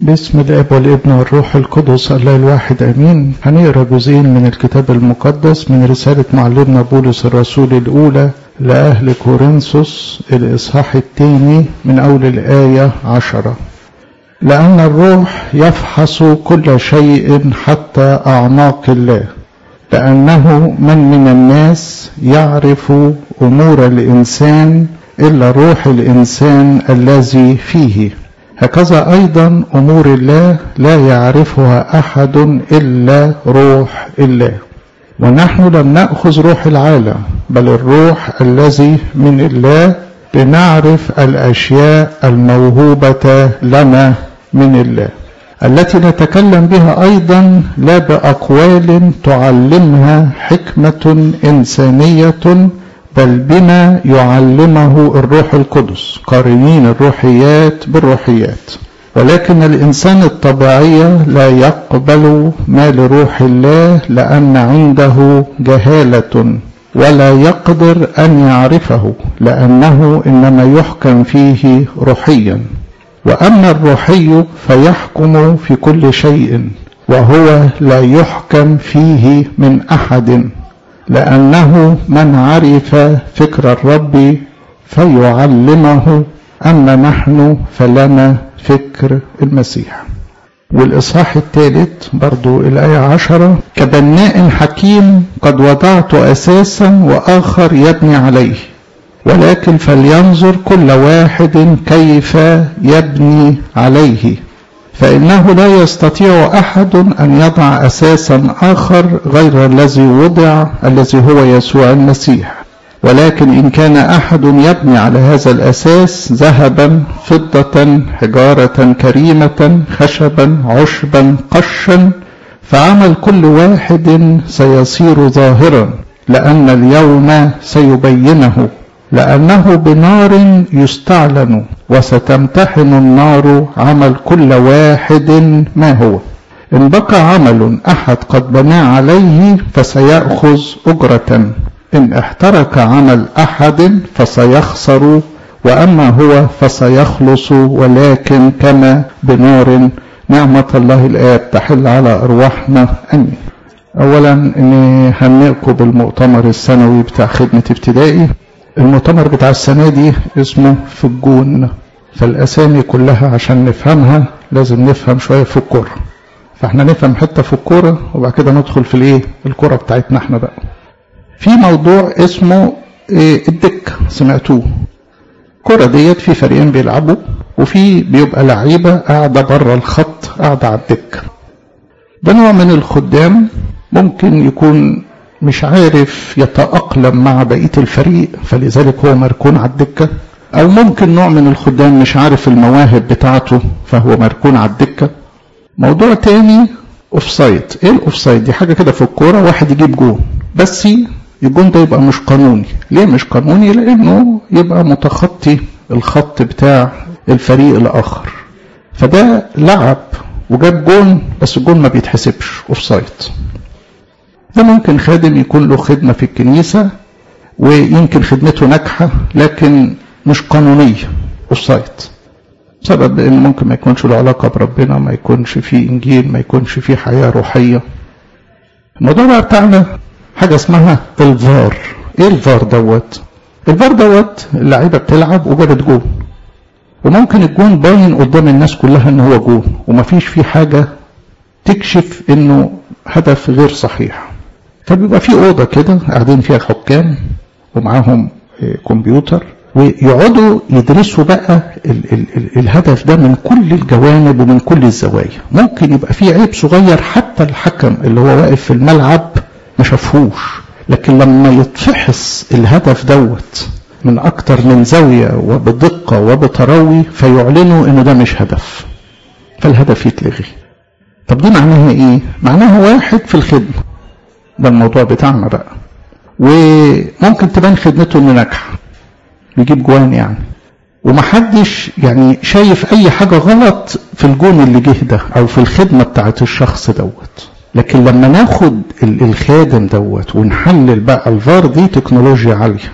باسم الاب والابن والروح القدس الله الواحد امين هنقرا جزئين من الكتاب المقدس من رساله معلمنا بولس الرسول الاولى لاهل كورنثوس الاصحاح الثاني من اول الايه عشره لان الروح يفحص كل شيء حتى اعماق الله لانه من من الناس يعرف امور الانسان الا روح الانسان الذي فيه هكذا ايضا امور الله لا يعرفها احد الا روح الله ونحن لم ناخذ روح العالم بل الروح الذي من الله لنعرف الاشياء الموهوبه لنا من الله التي نتكلم بها ايضا لا باقوال تعلمها حكمه انسانيه بل بما يعلمه الروح القدس قارنين الروحيات بالروحيات ولكن الانسان الطبيعي لا يقبل ما لروح الله لان عنده جهاله ولا يقدر ان يعرفه لانه انما يحكم فيه روحيا واما الروحي فيحكم في كل شيء وهو لا يحكم فيه من احد لأنه من عرف فكر الرب فيعلمه أما نحن فلنا فكر المسيح والإصحاح الثالث برضو الآية عشرة كبناء حكيم قد وضعت أساسا وآخر يبني عليه ولكن فلينظر كل واحد كيف يبني عليه فإنه لا يستطيع أحد أن يضع أساسا آخر غير الذي وضع الذي هو يسوع المسيح ولكن إن كان أحد يبني على هذا الأساس ذهبا فضة حجارة كريمة خشبا عشبا قشا فعمل كل واحد سيصير ظاهرا لأن اليوم سيبينه لأنه بنار يستعلن وستمتحن النار عمل كل واحد ما هو إن بقى عمل أحد قد بنى عليه فسيأخذ أجرة إن احترق عمل أحد فسيخسر وأما هو فسيخلص ولكن كما بنار نعمة الله الآب تحل على أرواحنا أمين أولا نهنئكم بالمؤتمر السنوي بتاع خدمة ابتدائي المؤتمر بتاع السنة دي اسمه في الجون فالأسامي كلها عشان نفهمها لازم نفهم شوية في الكورة فاحنا نفهم حتة في الكورة وبعد كده ندخل في الايه الكورة بتاعتنا احنا بقى في موضوع اسمه ايه الدكة سمعتوه الكورة ديت في فريقين بيلعبوا وفي بيبقى لعيبة قاعدة بره الخط قاعدة على الدكة ده نوع من الخدام ممكن يكون مش عارف يتأقلم مع بقية الفريق فلذلك هو مركون على الدكة أو ممكن نوع من الخدام مش عارف المواهب بتاعته فهو مركون على الدكة موضوع تاني اوفسايد ايه الاوفسايد دي حاجة كده في الكورة واحد يجيب جون بس الجون ده يبقى مش قانوني ليه مش قانوني لانه يبقى متخطي الخط بتاع الفريق الاخر فده لعب وجاب جون بس الجون ما بيتحسبش اوفسايد ده ممكن خادم يكون له خدمة في الكنيسة ويمكن خدمته ناجحة لكن مش قانونية اوفسايد بسبب ان ممكن ما يكونش له علاقة بربنا ما يكونش فيه انجيل ما يكونش فيه حياة روحية الموضوع بقى بتاعنا حاجة اسمها الفار ايه الفار دوت الفار دوت اللعيبة بتلعب وجابت جون وممكن الجون باين قدام الناس كلها ان هو جون ومفيش فيه حاجة تكشف انه هدف غير صحيح فبيبقى في اوضه كده قاعدين فيها حكام ومعاهم كمبيوتر ويقعدوا يدرسوا بقى ال ال ال الهدف ده من كل الجوانب ومن كل الزوايا ممكن يبقى في عيب صغير حتى الحكم اللي هو واقف في الملعب ما شافهوش لكن لما يتفحص الهدف دوت من اكتر من زاويه وبدقه وبتروي فيعلنوا انه ده مش هدف فالهدف يتلغي طب دي معناها ايه معناها واحد في الخدمه ده الموضوع بتاعنا بقى وممكن تبان خدمته انه ناجحه بيجيب جوان يعني ومحدش يعني شايف اي حاجة غلط في الجون اللي جه ده او في الخدمة بتاعت الشخص دوت لكن لما ناخد الخادم دوت ونحلل بقى الفار دي تكنولوجيا عالية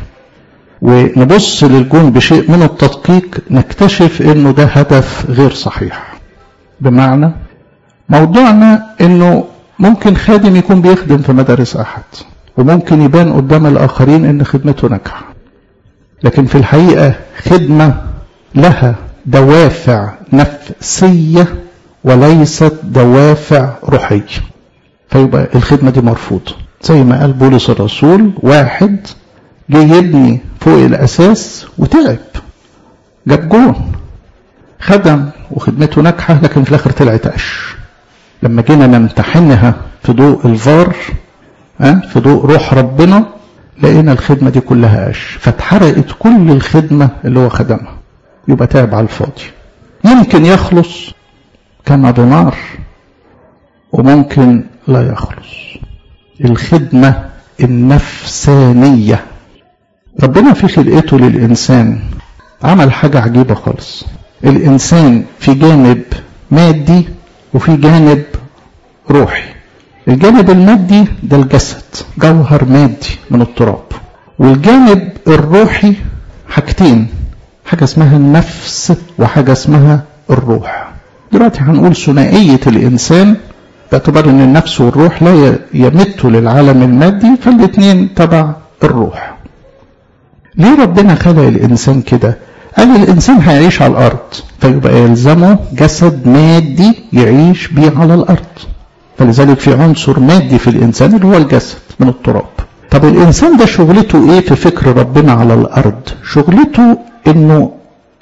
ونبص للجون بشيء من التدقيق نكتشف انه ده هدف غير صحيح بمعنى موضوعنا انه ممكن خادم يكون بيخدم في مدارس احد وممكن يبان قدام الاخرين ان خدمته ناجحه لكن في الحقيقه خدمه لها دوافع نفسيه وليست دوافع روحيه فيبقى الخدمه دي مرفوضه زي ما قال بولس الرسول واحد جه يبني فوق الاساس وتعب جاب جون خدم وخدمته ناجحه لكن في الاخر طلعت قش لما جينا نمتحنها في ضوء الفار ها في ضوء روح ربنا لقينا الخدمه دي كلها قش فاتحرقت كل الخدمه اللي هو خدمها يبقى تعب على الفاضي يمكن يخلص كما بنار وممكن لا يخلص الخدمه النفسانيه ربنا في خلقته للانسان عمل حاجه عجيبه خالص الانسان في جانب مادي وفي جانب روحي الجانب المادي ده الجسد جوهر مادي من التراب والجانب الروحي حاجتين حاجة اسمها النفس وحاجة اسمها الروح دلوقتي هنقول ثنائية الإنسان باعتبار أن النفس والروح لا يمتوا للعالم المادي فالاثنين تبع الروح ليه ربنا خلق الإنسان كده قال الإنسان هيعيش على الأرض فيبقى يلزمه جسد مادي يعيش بيه على الأرض فلذلك في عنصر مادي في الإنسان اللي هو الجسد من التراب طب الإنسان ده شغلته إيه في فكر ربنا على الأرض شغلته إنه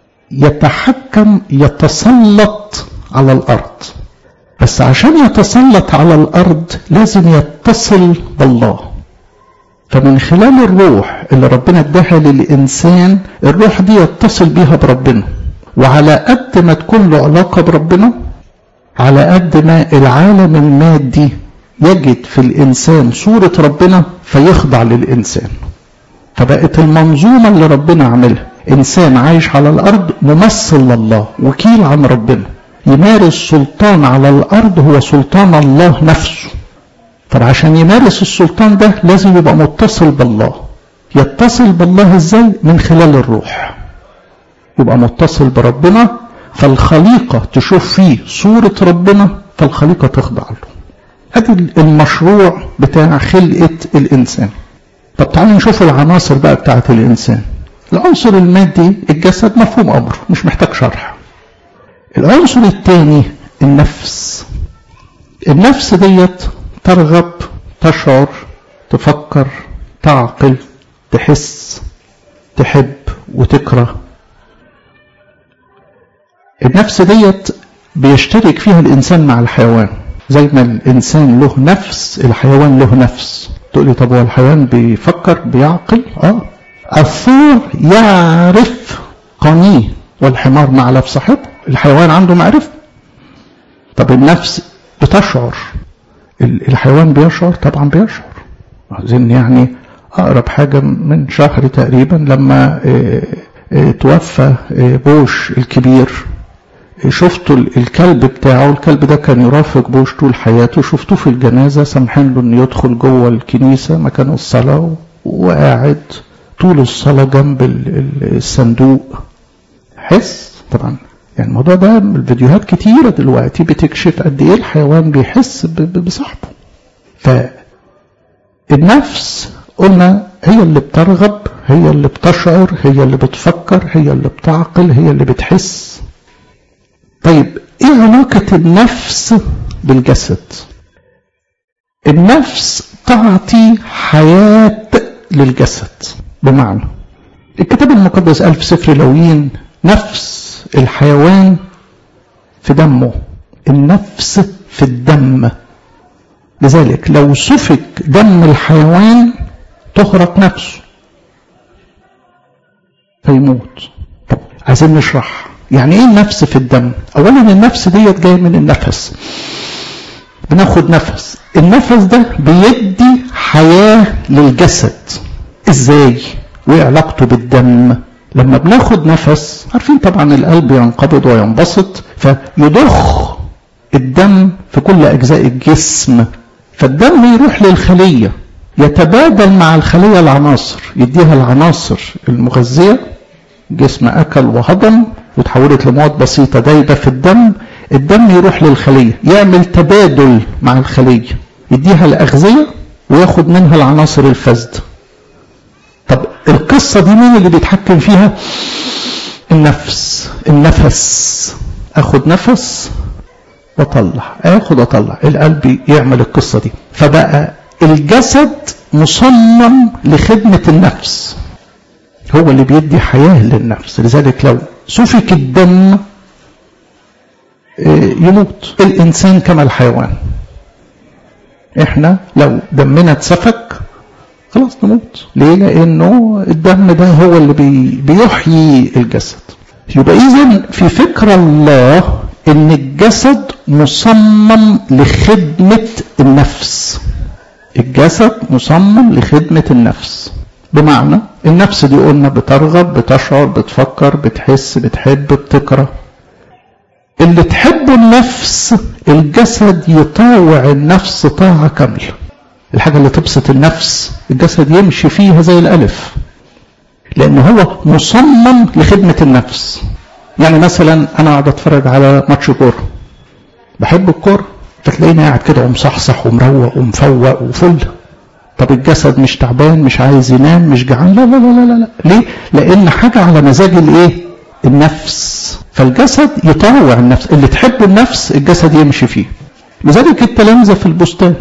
يتحكم يتسلط على الأرض بس عشان يتسلط على الأرض لازم يتصل بالله فمن خلال الروح اللي ربنا اداها للإنسان الروح دي يتصل بيها بربنا وعلى قد ما تكون له علاقة بربنا على قد ما العالم المادي يجد في الإنسان صورة ربنا فيخضع للإنسان فبقت المنظومة اللي ربنا عاملها إنسان عايش على الأرض ممثل لله وكيل عن ربنا يمارس سلطان على الأرض هو سلطان الله نفسه طب عشان يمارس السلطان ده لازم يبقى متصل بالله يتصل بالله ازاي من خلال الروح يبقى متصل بربنا فالخليقة تشوف فيه صورة ربنا فالخليقة تخضع له ادي المشروع بتاع خلقة الانسان طب تعالوا نشوف العناصر بقى بتاعت الانسان العنصر المادي الجسد مفهوم امره مش محتاج شرح العنصر الثاني النفس النفس ديت ترغب تشعر تفكر تعقل تحس تحب وتكره النفس ديت بيشترك فيها الانسان مع الحيوان زي ما الانسان له نفس الحيوان له نفس تقول لي طب هو الحيوان بيفكر بيعقل اه الثور يعرف قنيه والحمار معلف صاحبه الحيوان عنده معرفه طب النفس بتشعر الحيوان بيشعر طبعا بيشعر عايزين يعني اقرب حاجه من شهر تقريبا لما اه اه توفى اه بوش الكبير شفتوا الكلب بتاعه الكلب ده كان يرافق بوش طول حياته شفتوه في الجنازة سامحين له انه يدخل جوه الكنيسة مكان الصلاة وقاعد طول الصلاة جنب الصندوق حس طبعا يعني الموضوع ده الفيديوهات كتيرة دلوقتي بتكشف قد ايه الحيوان بيحس بصاحبه فالنفس قلنا هي اللي بترغب هي اللي بتشعر هي اللي بتفكر هي اللي بتعقل هي اللي بتحس طيب ايه علاقة النفس بالجسد النفس تعطي حياة للجسد بمعنى الكتاب المقدس قال في سفر لويين نفس الحيوان في دمه النفس في الدم لذلك لو سفك دم الحيوان تغرق نفسه فيموت طب عايزين نشرح يعني ايه النفس في الدم اولا النفس ديت جايه من النفس بناخد نفس النفس ده بيدي حياه للجسد ازاي وايه علاقته بالدم لما بناخد نفس عارفين طبعا القلب ينقبض وينبسط فيضخ الدم في كل اجزاء الجسم فالدم يروح للخليه يتبادل مع الخليه العناصر يديها العناصر المغذيه جسم اكل وهضم وتحولت لمواد بسيطه دايبه في الدم الدم يروح للخلية يعمل تبادل مع الخلية يديها الأغذية وياخد منها العناصر الفاسدة طب القصة دي مين اللي بيتحكم فيها النفس النفس اخد نفس واطلع اخد واطلع القلب يعمل القصة دي فبقى الجسد مصمم لخدمة النفس هو اللي بيدي حياة للنفس لذلك لو سفك الدم يموت الإنسان كما الحيوان احنا لو دمنا اتسفك خلاص نموت ليه لانه الدم ده هو اللي بي بيحيي الجسد يبقى اذا في فكر الله ان الجسد مصمم لخدمة النفس الجسد مصمم لخدمة النفس بمعنى النفس دي قلنا بترغب بتشعر بتفكر بتحس بتحب بتكره اللي تحبه النفس الجسد يطاوع النفس طاعة كاملة الحاجة اللي تبسط النفس الجسد يمشي فيها زي الألف لأن هو مصمم لخدمة النفس يعني مثلا أنا قاعد أتفرج على ماتش كورة بحب الكورة فتلاقيني قاعد كده ومصحصح ومروق ومفوق وفل طب الجسد مش تعبان مش عايز ينام مش جعان لا لا لا لا لا ليه؟ لأن حاجة على مزاج الإيه؟ النفس فالجسد يطاوع النفس اللي تحبه النفس الجسد يمشي فيه لذلك التلامذة في البستان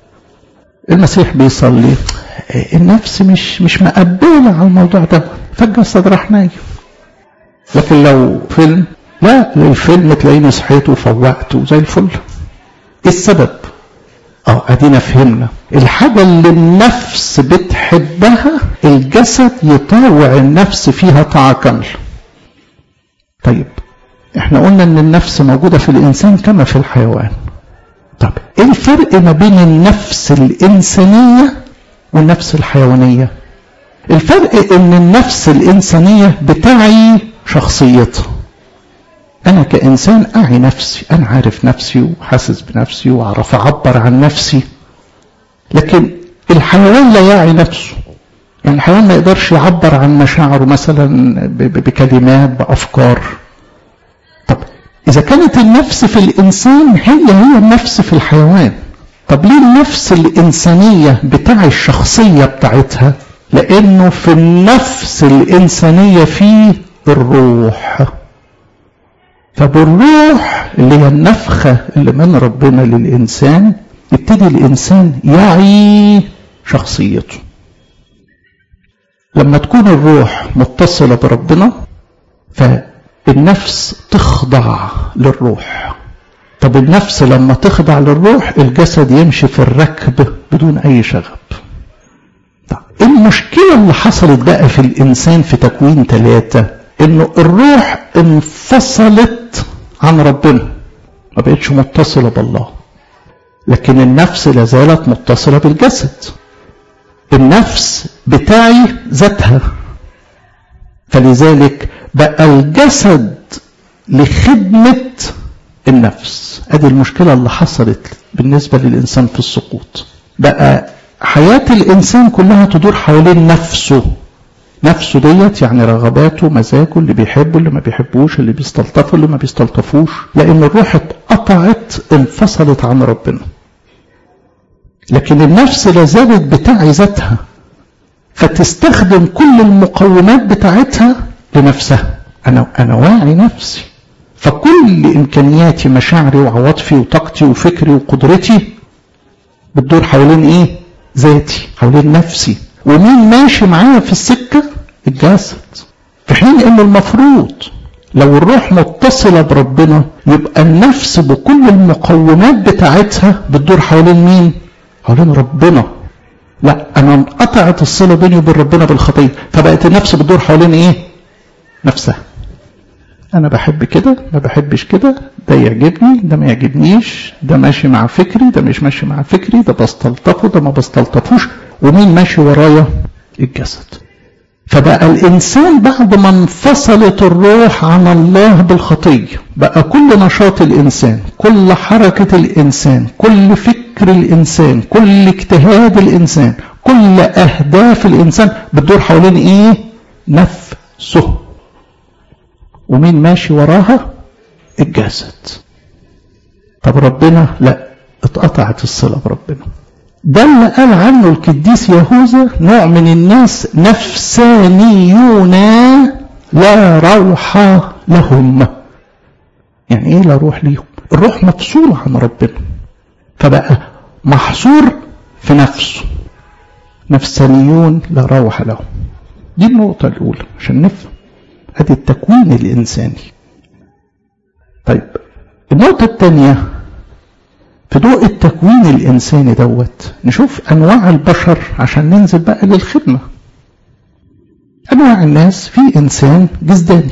المسيح بيصلي النفس مش مش مقبلة على الموضوع ده فالجسد راح نايم لكن لو فيلم لا الفيلم تلاقيني صحيت وفوقت وزي الفل ايه السبب اه ادينا فهمنا الحاجة اللي النفس بتحبها الجسد يطاوع النفس فيها طاعة كاملة طيب احنا قلنا ان النفس موجودة في الانسان كما في الحيوان طب ايه الفرق ما بين النفس الانسانية والنفس الحيوانية الفرق ان النفس الانسانية بتعي شخصيتها انا كانسان اعي نفسي انا عارف نفسي وحاسس بنفسي واعرف اعبر عن نفسي لكن الحيوان لا يعي نفسه يعني الحيوان ما يقدرش يعبر عن مشاعره مثلا بكلمات بافكار طب اذا كانت النفس في الانسان هي هي النفس في الحيوان طب ليه النفس الانسانيه بتاع الشخصيه بتاعتها لانه في النفس الانسانيه فيه الروح فبالروح اللي هي النفخه اللي من ربنا للانسان يبتدي الانسان يعي شخصيته لما تكون الروح متصلة بربنا فالنفس تخضع للروح طب النفس لما تخضع للروح الجسد يمشي في الركب بدون أي شغب طب المشكلة اللي حصلت بقى في الإنسان في تكوين ثلاثة إنه الروح انفصلت عن ربنا ما بقتش متصلة بالله لكن النفس لازالت متصلة بالجسد النفس بتاعي ذاتها فلذلك بقى الجسد لخدمة النفس ادي المشكلة اللي حصلت بالنسبة للإنسان في السقوط بقى حياة الإنسان كلها تدور حوالين نفسه نفسه ديت يعني رغباته مزاجه اللي بيحبه اللي ما بيحبوش اللي بيستلطفه اللي ما بيستلطفوش لأن الروح اتقطعت انفصلت عن ربنا لكن النفس لازالت بتاعي ذاتها فتستخدم كل المقومات بتاعتها لنفسها انا انا واعي نفسي فكل امكانياتي مشاعري وعواطفي وطاقتي وفكري وقدرتي بتدور حوالين ايه ذاتي حوالين نفسي ومين ماشي معايا في السكه الجسد في حين ان المفروض لو الروح متصلة بربنا يبقى النفس بكل المقومات بتاعتها بتدور حوالين مين حوالين ربنا لا انا انقطعت الصله بيني وبين ربنا بالخطيه فبقت النفس بتدور حوالين ايه نفسها انا بحب كده ما بحبش كده ده يعجبني ده ما يعجبنيش ده ماشي مع فكري ده مش ماشي مع فكري ده بستلطفه ده ما بستلطفوش ومين ماشي ورايا الجسد فبقى الإنسان بعد ما انفصلت الروح عن الله بالخطية بقى كل نشاط الإنسان كل حركة الإنسان كل فكر الإنسان كل اجتهاد الإنسان كل أهداف الإنسان بتدور حوالين إيه؟ نفسه ومين ماشي وراها؟ الجسد طب ربنا لا اتقطعت الصلة بربنا ده اللي قال عنه القديس يهوذا نوع من الناس نفسانيون لا روح لهم يعني ايه لا روح ليهم الروح مفصولة عن ربنا فبقى محصور في نفسه نفسانيون لا روح لهم دي النقطة الأولى عشان نفهم ادي التكوين الإنساني طيب النقطة الثانية في ضوء التكوين الإنساني دوت نشوف أنواع البشر عشان ننزل بقى للخدمة أنواع الناس في إنسان جسداني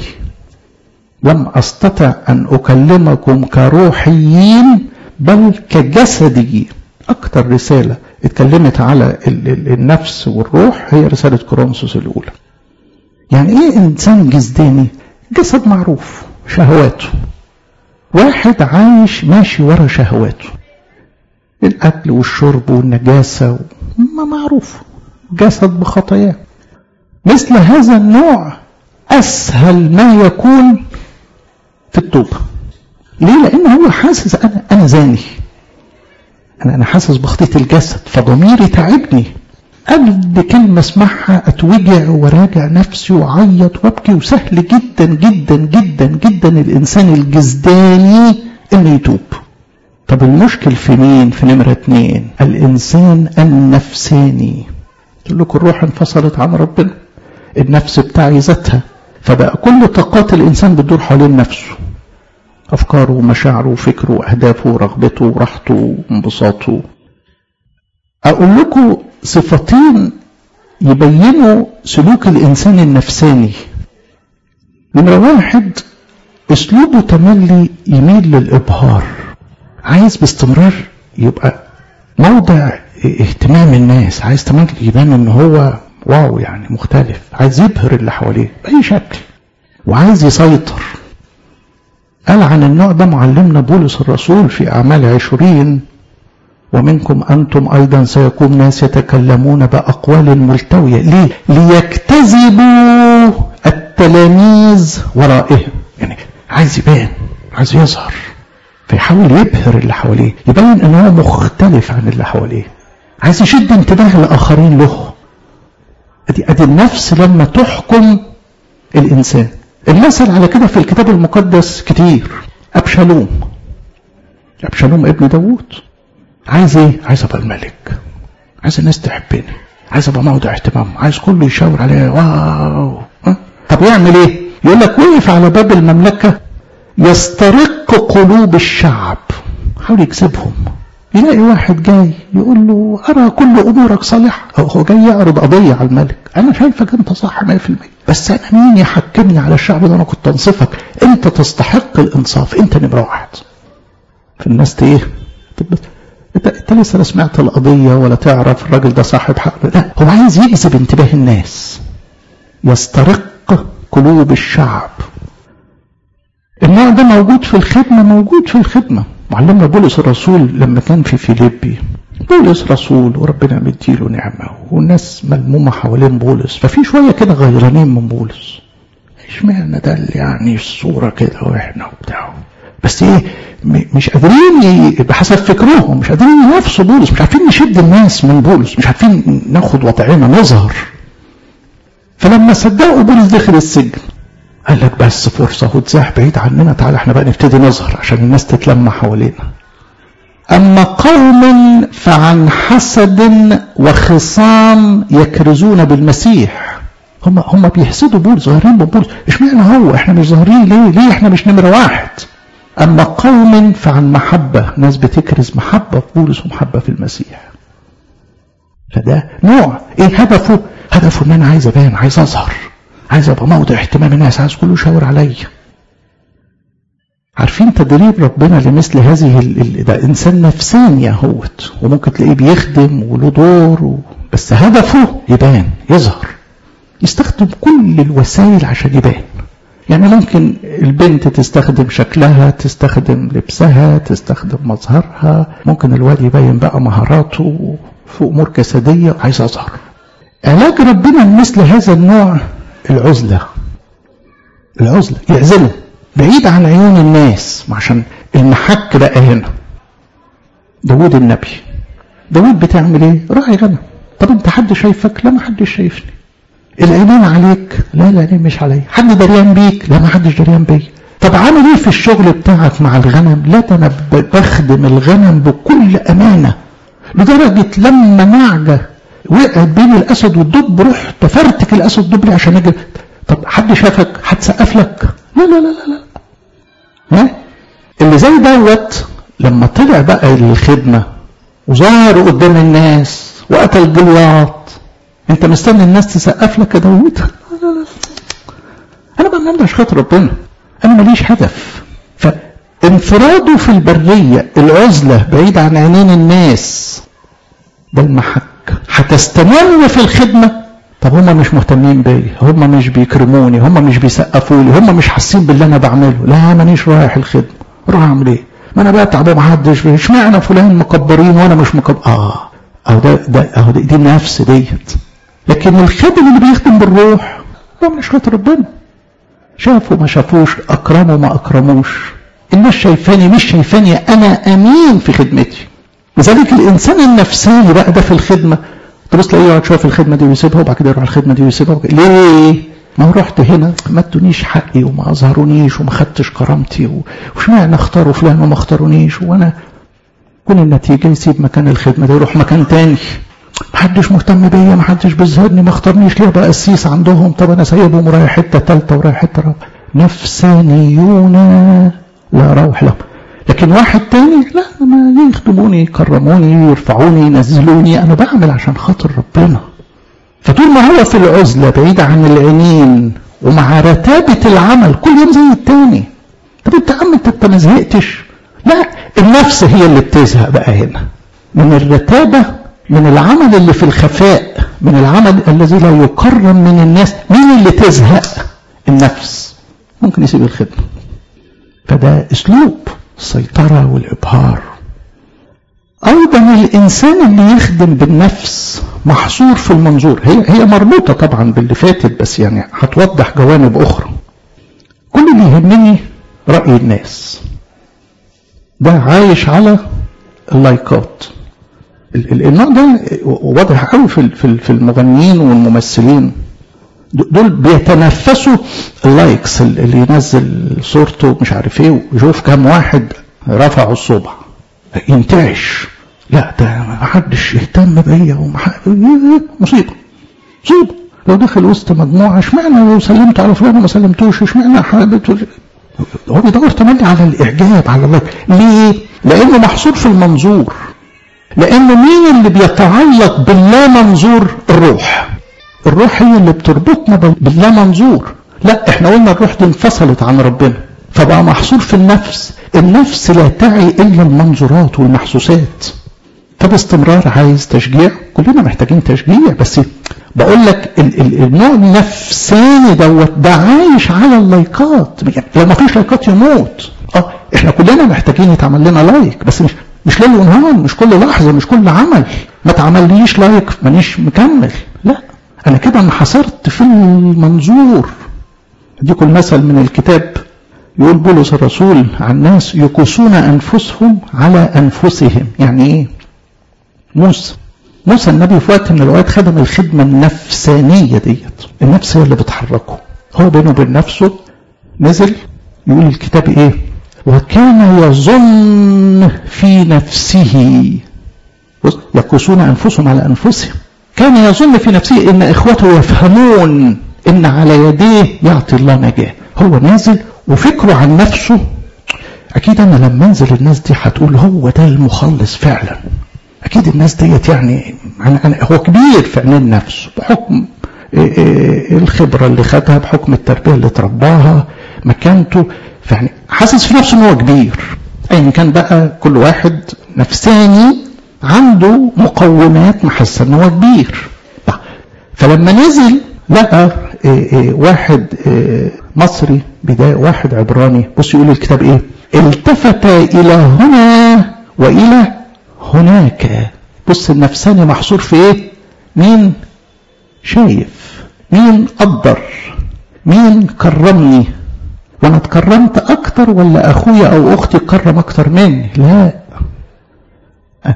لم أستطع أن أكلمكم كروحيين بل كجسديين أكتر رسالة اتكلمت على النفس والروح هي رسالة كورنثوس الأولى يعني إيه إنسان جسداني جسد معروف شهواته واحد عايش ماشي ورا شهواته الأكل والشرب والنجاسة ما معروف جسد بخطاياه مثل هذا النوع أسهل ما يكون في التوبة ليه لأن هو حاسس أنا أنا زاني أنا أنا حاسس بخطية الجسد فضميري تعبني قبل كلمة اسمعها أتوجع وراجع نفسي وعيط وابكي وسهل جدا جدا جدا جدا الإنسان الجسداني إنه يتوب طب المشكل في مين في نمرة اتنين الإنسان النفساني تقول لكم الروح انفصلت عن ربنا النفس بتاعي ذاتها فبقى كل طاقات الإنسان بتدور حوالين نفسه أفكاره ومشاعره وفكره وأهدافه ورغبته وراحته وانبساطه أقول لكم صفتين يبينوا سلوك الإنسان النفساني نمرة واحد أسلوبه تملي يميل للإبهار عايز باستمرار يبقى موضع اهتمام الناس عايز تملي يبان ان هو واو يعني مختلف عايز يبهر اللي حواليه بأي شكل وعايز يسيطر قال عن النوع ده معلمنا بولس الرسول في أعمال عشرين ومنكم أنتم أيضا سيكون ناس يتكلمون بأقوال ملتوية ليه؟ ليجتذبوا التلاميذ ورائهم يعني عايز يبان عايز يظهر فيحاول يبهر اللي حواليه يبين ان هو مختلف عن اللي حواليه عايز يشد انتباه الاخرين له ادي ادي النفس لما تحكم الانسان المثل على كده في الكتاب المقدس كتير ابشالوم ابشالوم ابن داوود عايز ايه عايز ابقى الملك عايز الناس تحبني عايز ابقى موضع اهتمام عايز كله يشاور عليا واو ها؟ طب يعمل ايه يقول لك وقف على باب المملكه يسترق قلوب الشعب حاول يكسبهم يلاقي واحد جاي يقول له أرى كل أمورك صالحة هو جاي يعرض قضية على الملك أنا شايفك أنت صح 100% بس أنا مين يحكمني على الشعب ده أنا كنت أنصفك أنت تستحق الإنصاف أنت نمرة واحد فالناس إيه انت انت لسه لا سمعت القضيه ولا تعرف الراجل ده صاحب حق لا هو عايز يجذب انتباه الناس يسترق قلوب الشعب النوع ده موجود في الخدمة موجود في الخدمة معلمنا بولس الرسول لما كان في فيليبي بولس رسول وربنا مديله نعمة والناس ملمومة حوالين بولس ففي شوية كده غيرانين من بولس اشمعنى ده اللي يعني الصورة كده واحنا وبتاع بس ايه مش قادرين بحسب فكرهم مش قادرين ينافسوا بولس مش عارفين نشد الناس من بولس مش عارفين ناخد وضعنا نظهر فلما صدقوا بولس دخل السجن قال لك بس فرصة وتزاح بعيد عننا تعالى احنا بقى نبتدي نظهر عشان الناس تتلم حوالينا أما قوم فعن حسد وخصام يكرزون بالمسيح هم هم بيحسدوا بولس ظاهرين ببولس اشمعنى هو احنا مش ظاهرين ليه ليه احنا مش نمرة واحد أما قوم فعن محبة ناس بتكرز محبة في بولس ومحبة في المسيح فده نوع ايه هدفه هدفه ان انا عايز ابان عايز اظهر عايز ابقى موضع اهتمام الناس عايز كله يشاور عليا عارفين تدريب ربنا لمثل هذه ال... ده انسان نفساني يهوت وممكن تلاقيه بيخدم وله دور و... بس هدفه يبان يظهر يستخدم كل الوسائل عشان يبان يعني ممكن البنت تستخدم شكلها تستخدم لبسها تستخدم مظهرها ممكن الواد يبين بقى مهاراته في امور جسديه عايز اظهر علاج ربنا مثل هذا النوع العزلة العزلة يعزله بعيد عن عيون الناس عشان المحك بقى هنا داود النبي داود بتعمل ايه راعي غنم طب انت حد شايفك لا ما حدش شايفني العينين عليك لا العينين مش عليا حد دريان بيك لا ما حدش دريان بيا طب عامل ايه في الشغل بتاعك مع الغنم لا ده انا بخدم الغنم بكل امانه لدرجه لما نعجه وقعت بين الاسد والدب رحت فرتك الاسد والدب عشان اجي طب حد شافك حد سقف لك لا لا لا لا لا ها اللي زي دوت لما طلع بقى الخدمه وظهر قدام الناس وقتل جلياط انت مستني الناس تسقف لك يا داوود لا لا لا انا ما بعملش خاطر ربنا انا ماليش هدف فانفراده في البريه العزله بعيد عن عينين الناس ده المحك هتستمر في الخدمه طب هم مش مهتمين بيا هم مش بيكرموني هم مش بيسقفوا لي هم مش حاسين باللي انا بعمله لا مانيش رايح الخدمه اروح اعمل ايه ما انا بتعب ومحدش اشمعنى فلان مكبرين وانا مش مكبر اه اهو ده ده اهو دي, دي النفس ديت لكن الخادم اللي بيخدم بالروح ده مش خاطر ربنا شافوا ما شافوش اكرموا ما اكرموش الناس شايفاني مش شايفاني انا امين في خدمتي لذلك الانسان النفساني بقى ده في الخدمه تبص تلاقيه يقعد شويه في الخدمه دي ويسيبها وبعد كده يروح الخدمه دي ويسيبها ليه؟ ما هو رحت هنا ما ادونيش حقي وما اظهرونيش وما خدتش كرامتي واشمعنى اختاروا فلان وما اختارونيش وانا كل النتيجه يسيب مكان الخدمه ده يروح مكان تاني محدش مهتم بيا محدش بيظهرني ما اختارنيش ليه بقى قسيس عندهم طب انا سايبهم ورايح حته ثالثه ورايح حته رابعه نفسانيون لا روح لهم لكن واحد تاني لا ما يخدموني يكرموني يرفعوني ينزلوني انا بعمل عشان خاطر ربنا فطول ما هو في العزلة بعيد عن العينين ومع رتابة العمل كل يوم زي التاني طب انت عم انت ما زهقتش لا النفس هي اللي بتزهق بقى هنا من الرتابة من العمل اللي في الخفاء من العمل الذي لا يكرم من الناس مين اللي تزهق النفس ممكن يسيب الخدمة فده اسلوب السيطرة والإبهار أيضا الإنسان اللي يخدم بالنفس محصور في المنظور هي هي مربوطة طبعا باللي فاتت بس يعني هتوضح جوانب أخرى كل اللي يهمني رأي الناس ده عايش على اللايكات النوع ده واضح قوي في في المغنيين والممثلين دول بيتنفسوا اللايكس اللي ينزل صورته مش عارف ايه ويشوف كام واحد رفعوا الصبع ينتعش لا ده ما حدش يهتم بيا مصيبه مصيبه لو دخل وسط مجموعه اشمعنى لو سلمت على فلان وما سلمتوش اشمعنى حابب هو بيدور تملي على الاعجاب على الله ليه؟ لانه محصور في المنظور لان مين اللي بيتعلق باللا منظور الروح الروح هي اللي بتربطنا باللا منظور لا احنا قلنا الروح دي انفصلت عن ربنا فبقى محصور في النفس النفس لا تعي الا المنظورات والمحسوسات طب استمرار عايز تشجيع كلنا محتاجين تشجيع بس بقول لك ال ال النوع النفساني دوت ده عايش على اللايكات لو ما فيش لايكات يموت اه احنا كلنا محتاجين يتعمل لنا لايك بس مش مش ليل ونهار مش كل لحظه مش كل عمل ما تعمليش لايك مانيش مكمل لا انا كده انحصرت في المنظور اديكم المثل من الكتاب يقول بولس الرسول عن ناس يقصون انفسهم على انفسهم يعني ايه موسى موسى النبي في وقت من الاوقات خدم الخدمه النفسانيه ديت النفس هي اللي بتحركه هو بينه وبين نفسه نزل يقول الكتاب ايه وكان يظن في نفسه يقصون انفسهم على انفسهم كان يظن في نفسه ان اخوته يفهمون ان على يديه يعطي الله نجاه هو نازل وفكره عن نفسه اكيد انا لما انزل الناس دي هتقول هو ده المخلص فعلا اكيد الناس ديت يعني هو كبير في عينين نفسه بحكم الخبرة اللي خدها بحكم التربية اللي ترباها مكانته يعني حاسس في نفسه ان هو كبير ايا كان بقى كل واحد نفساني عنده مقومات محسة ان هو كبير فلما نزل لقى واحد مصري بداية واحد عبراني بص يقول الكتاب ايه التفت الى هنا والى هناك بص النفساني محصور في ايه مين شايف مين قدر مين كرمني وانا اتكرمت اكتر ولا اخويا او اختي كرم اكتر مني لا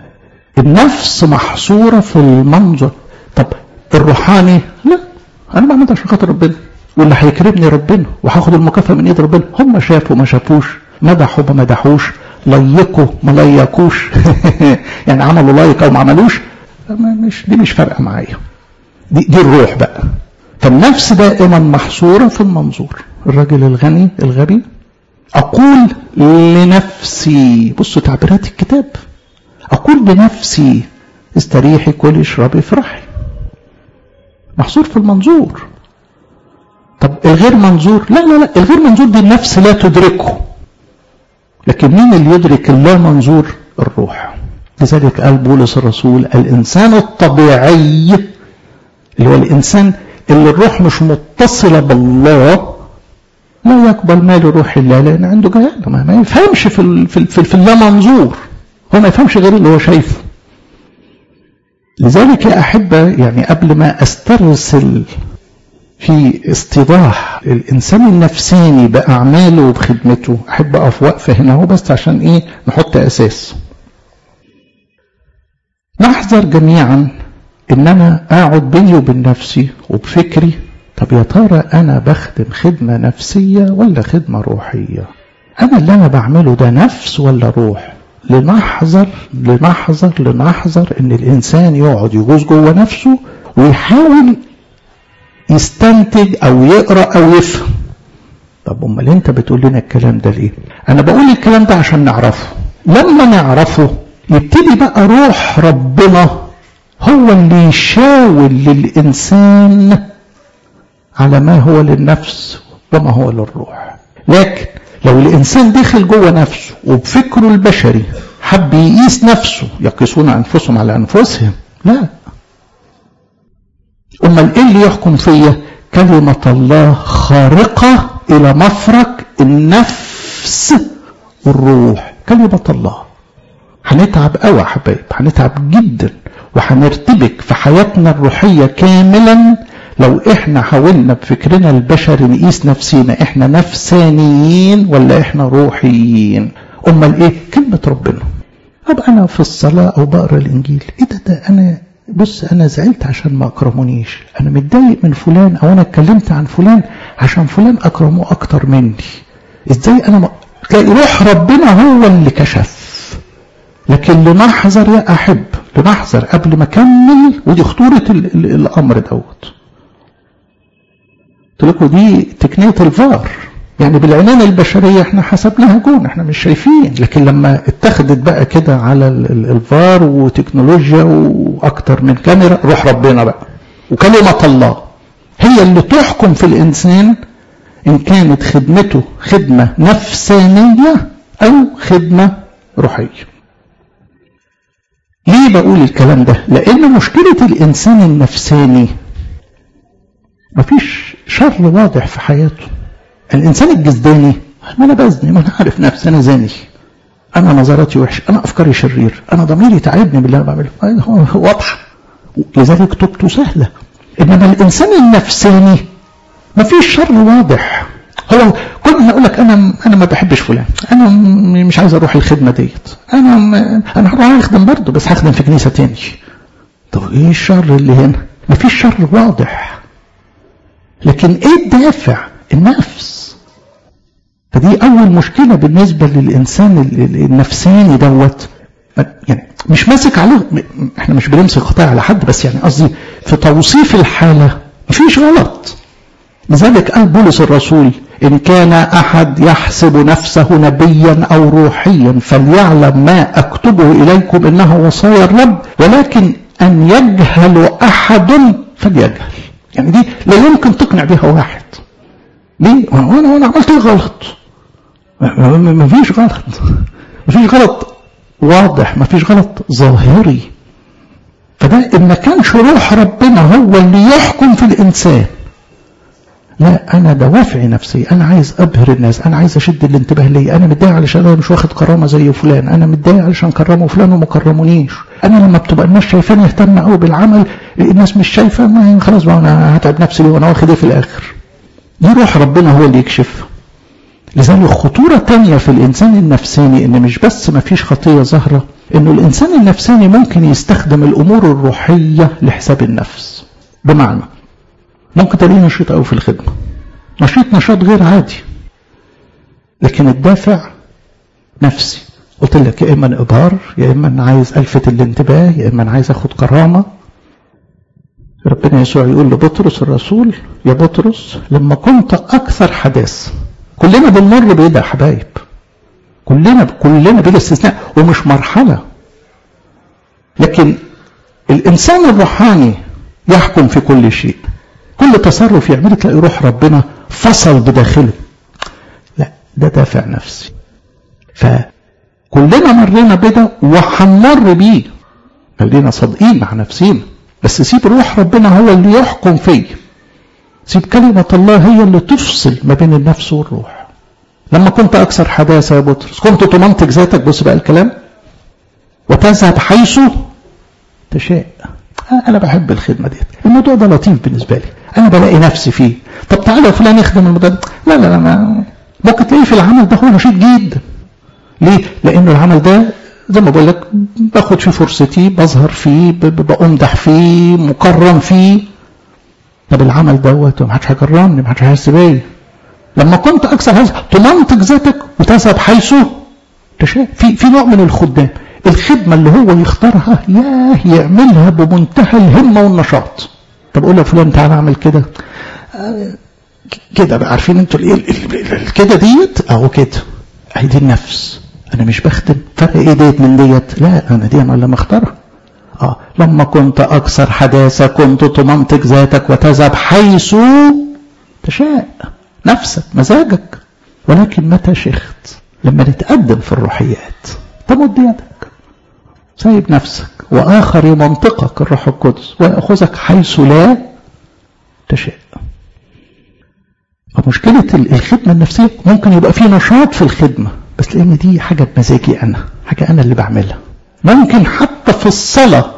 النفس محصورة في المنظر طب الروحاني لا انا بعمل عشان خاطر ربنا واللي هيكرمني ربنا وهاخد المكافأة من ايد ربنا هم شافوا ما شافوش مدحوا ما مدحوش ليقوا ما ليقوش يعني عملوا لايك او ما عملوش مش دي مش فارقه معايا دي, دي الروح بقى فالنفس دائما محصوره في المنظور الراجل الغني الغبي اقول لنفسي بصوا تعبيرات الكتاب اقول لنفسي استريحي كلي اشربي افرحي محصور في المنظور طب الغير منظور لا لا لا الغير منظور دي النفس لا تدركه لكن مين اللي يدرك اللا منظور الروح لذلك قال بولس الرسول الإنسان الطبيعي اللي هو الإنسان اللي الروح مش متصلة بالله لا يقبل مال روح الله لأن عنده جهالة ما, ما يفهمش في, ال في, ال في, في اللا منظور هو ما يفهمش غير اللي هو شايفه لذلك يا أحبة يعني قبل ما أسترسل في استيضاح الإنسان النفساني بأعماله وبخدمته أحب أقف وقفة هنا هو بس عشان إيه نحط أساس نحذر جميعا إن أنا أقعد بيني وبين نفسي وبفكري طب يا ترى أنا بخدم خدمة نفسية ولا خدمة روحية أنا اللي أنا بعمله ده نفس ولا روح لنحذر لنحذر لنحذر إن الإنسان يقعد يجوز جوه نفسه ويحاول يستنتج او يقرا او يفهم طب امال انت بتقول لنا الكلام ده ليه انا بقول الكلام ده عشان نعرفه لما نعرفه يبتدي بقى روح ربنا هو اللي يشاور للانسان على ما هو للنفس وما هو للروح لكن لو الانسان دخل جوه نفسه وبفكره البشري حب يقيس نفسه يقيسون انفسهم على انفسهم لا امال ايه اللي يحكم فيا كلمة الله خارقة الى مفرق النفس والروح كلمة الله هنتعب قوي يا حبايب هنتعب جدا وهنرتبك في حياتنا الروحية كاملا لو احنا حاولنا بفكرنا البشري نقيس نفسينا احنا نفسانيين ولا احنا روحيين امال ايه كلمة ربنا ابقى انا في الصلاة او بقرا الانجيل ايه ده ده انا بص انا زعلت عشان ما اكرمونيش انا متضايق من فلان او انا اتكلمت عن فلان عشان فلان اكرموه اكتر مني ازاي انا ما... تلاقي روح ربنا هو اللي كشف لكن لنحذر يا احب لنحذر قبل ما اكمل ودي خطوره ال ال الامر دوت قلت لكم دي تقنيه الفار يعني بالعناية البشرية احنا حسبناها جون احنا مش شايفين لكن لما اتخذت بقى كده على الفار وتكنولوجيا واكتر من كاميرا روح ربنا بقى وكلمة الله هي اللي تحكم في الانسان ان كانت خدمته خدمة نفسانية او خدمة روحية ليه بقول الكلام ده لان مشكلة الانسان النفساني مفيش شر واضح في حياته الانسان الجسداني ما انا بزني ما انا عارف نفسي انا زاني انا نظراتي وحشه انا افكاري شرير انا ضميري تعبني باللي انا بعمله واضحه لذلك توبته سهله انما الانسان النفساني ما فيش شر واضح هو كل ما اقول لك انا انا ما بحبش فلان انا مش عايز اروح الخدمه ديت انا انا هروح اخدم برضه بس هخدم في كنيسه تاني طب ايه الشر اللي هنا ما فيش شر واضح لكن ايه الدافع النفس فدي أول مشكلة بالنسبة للإنسان النفساني دوت يعني مش ماسك عليه احنا مش بنمسك خطايا على حد بس يعني قصدي في توصيف الحالة مفيش غلط لذلك قال بولس الرسول إن كان أحد يحسب نفسه نبيا أو روحيا فليعلم ما أكتبه إليكم إنه وصايا الرب ولكن أن يجهل أحد فليجهل يعني دي لا يمكن تقنع بها واحد ليه؟ وانا وانا عملت ايه غلط؟ ما فيش غلط ما فيش غلط واضح ما فيش غلط ظاهري فده ان ما كانش روح ربنا هو اللي يحكم في الانسان لا انا دوافعي نفسي انا عايز ابهر الناس انا عايز اشد الانتباه ليا انا متضايق علشان انا مش واخد كرامه زي فلان انا متضايق علشان كرموا فلان وما كرمونيش انا لما بتبقى الناس شايفاني اهتم قوي بالعمل الناس مش شايفه ما خلاص بقى انا هتعب نفسي ليه وانا واخد ايه في الاخر دي روح ربنا هو اللي يكشف لذلك خطورة تانية في الإنسان النفساني إن مش بس ما فيش خطية ظاهرة إنه الإنسان النفساني ممكن يستخدم الأمور الروحية لحساب النفس بمعنى ممكن تلاقيه نشيط أوي في الخدمة نشيط نشاط غير عادي لكن الدافع نفسي قلت لك يا إما إبهار يا إما أنا عايز ألفت الانتباه يا إما أنا عايز أخد كرامة ربنا يسوع يقول لبطرس الرسول يا بطرس لما كنت أكثر حداث كلنا بنمر بإيه ده يا حبايب كلنا كلنا بلا استثناء ومش مرحلة لكن الإنسان الروحاني يحكم في كل شيء كل تصرف يعمله تلاقي روح ربنا فصل بداخله لا ده دافع نفسي فكلنا مرينا بده وهنمر بيه خلينا صادقين مع نفسينا بس سيب روح ربنا هو اللي يحكم فيا سيب كلمة الله هي اللي تفصل ما بين النفس والروح لما كنت أكثر حداثة يا بطرس كنت تمنطق ذاتك بص بقى الكلام وتذهب حيث تشاء أنا بحب الخدمة دي الموضوع ده لطيف بالنسبة لي أنا بلاقي نفسي فيه طب تعالى يا فلان يخدم الموضوع لا لا لا ما ممكن تلاقيه في العمل ده هو نشيط جدا ليه؟ لأنه العمل ده زي ما بقول لك باخد فيه فرصتي بظهر فيه بأمدح فيه مكرم فيه طب العمل دوت ما حدش هيكرمني ما حدش هيحس بيا لما كنت اكثر هذا تمنطق ذاتك وتذهب حيث تشاء في في نوع من الخدام الخدمه اللي هو يختارها ياه يعملها بمنتهى الهمه والنشاط طب اقول له فلان تعالى اعمل كده آه كده بقى عارفين انتوا الايه كده ديت اهو كده اهي دي النفس انا مش بخدم فرق ايه ديت من ديت لا انا دي انا اللي مختارها آه لما كنت أكثر حداثة كنت تمنطق ذاتك وتذهب حيث تشاء نفسك مزاجك ولكن متى شخت لما نتقدم في الروحيات تمد يدك سايب نفسك وآخر يمنطقك الروح القدس ويأخذك حيث لا تشاء فمشكلة الخدمة النفسية ممكن يبقى في نشاط في الخدمة بس لأن دي حاجة بمزاجي أنا حاجة أنا اللي بعملها ممكن حتى في الصلاة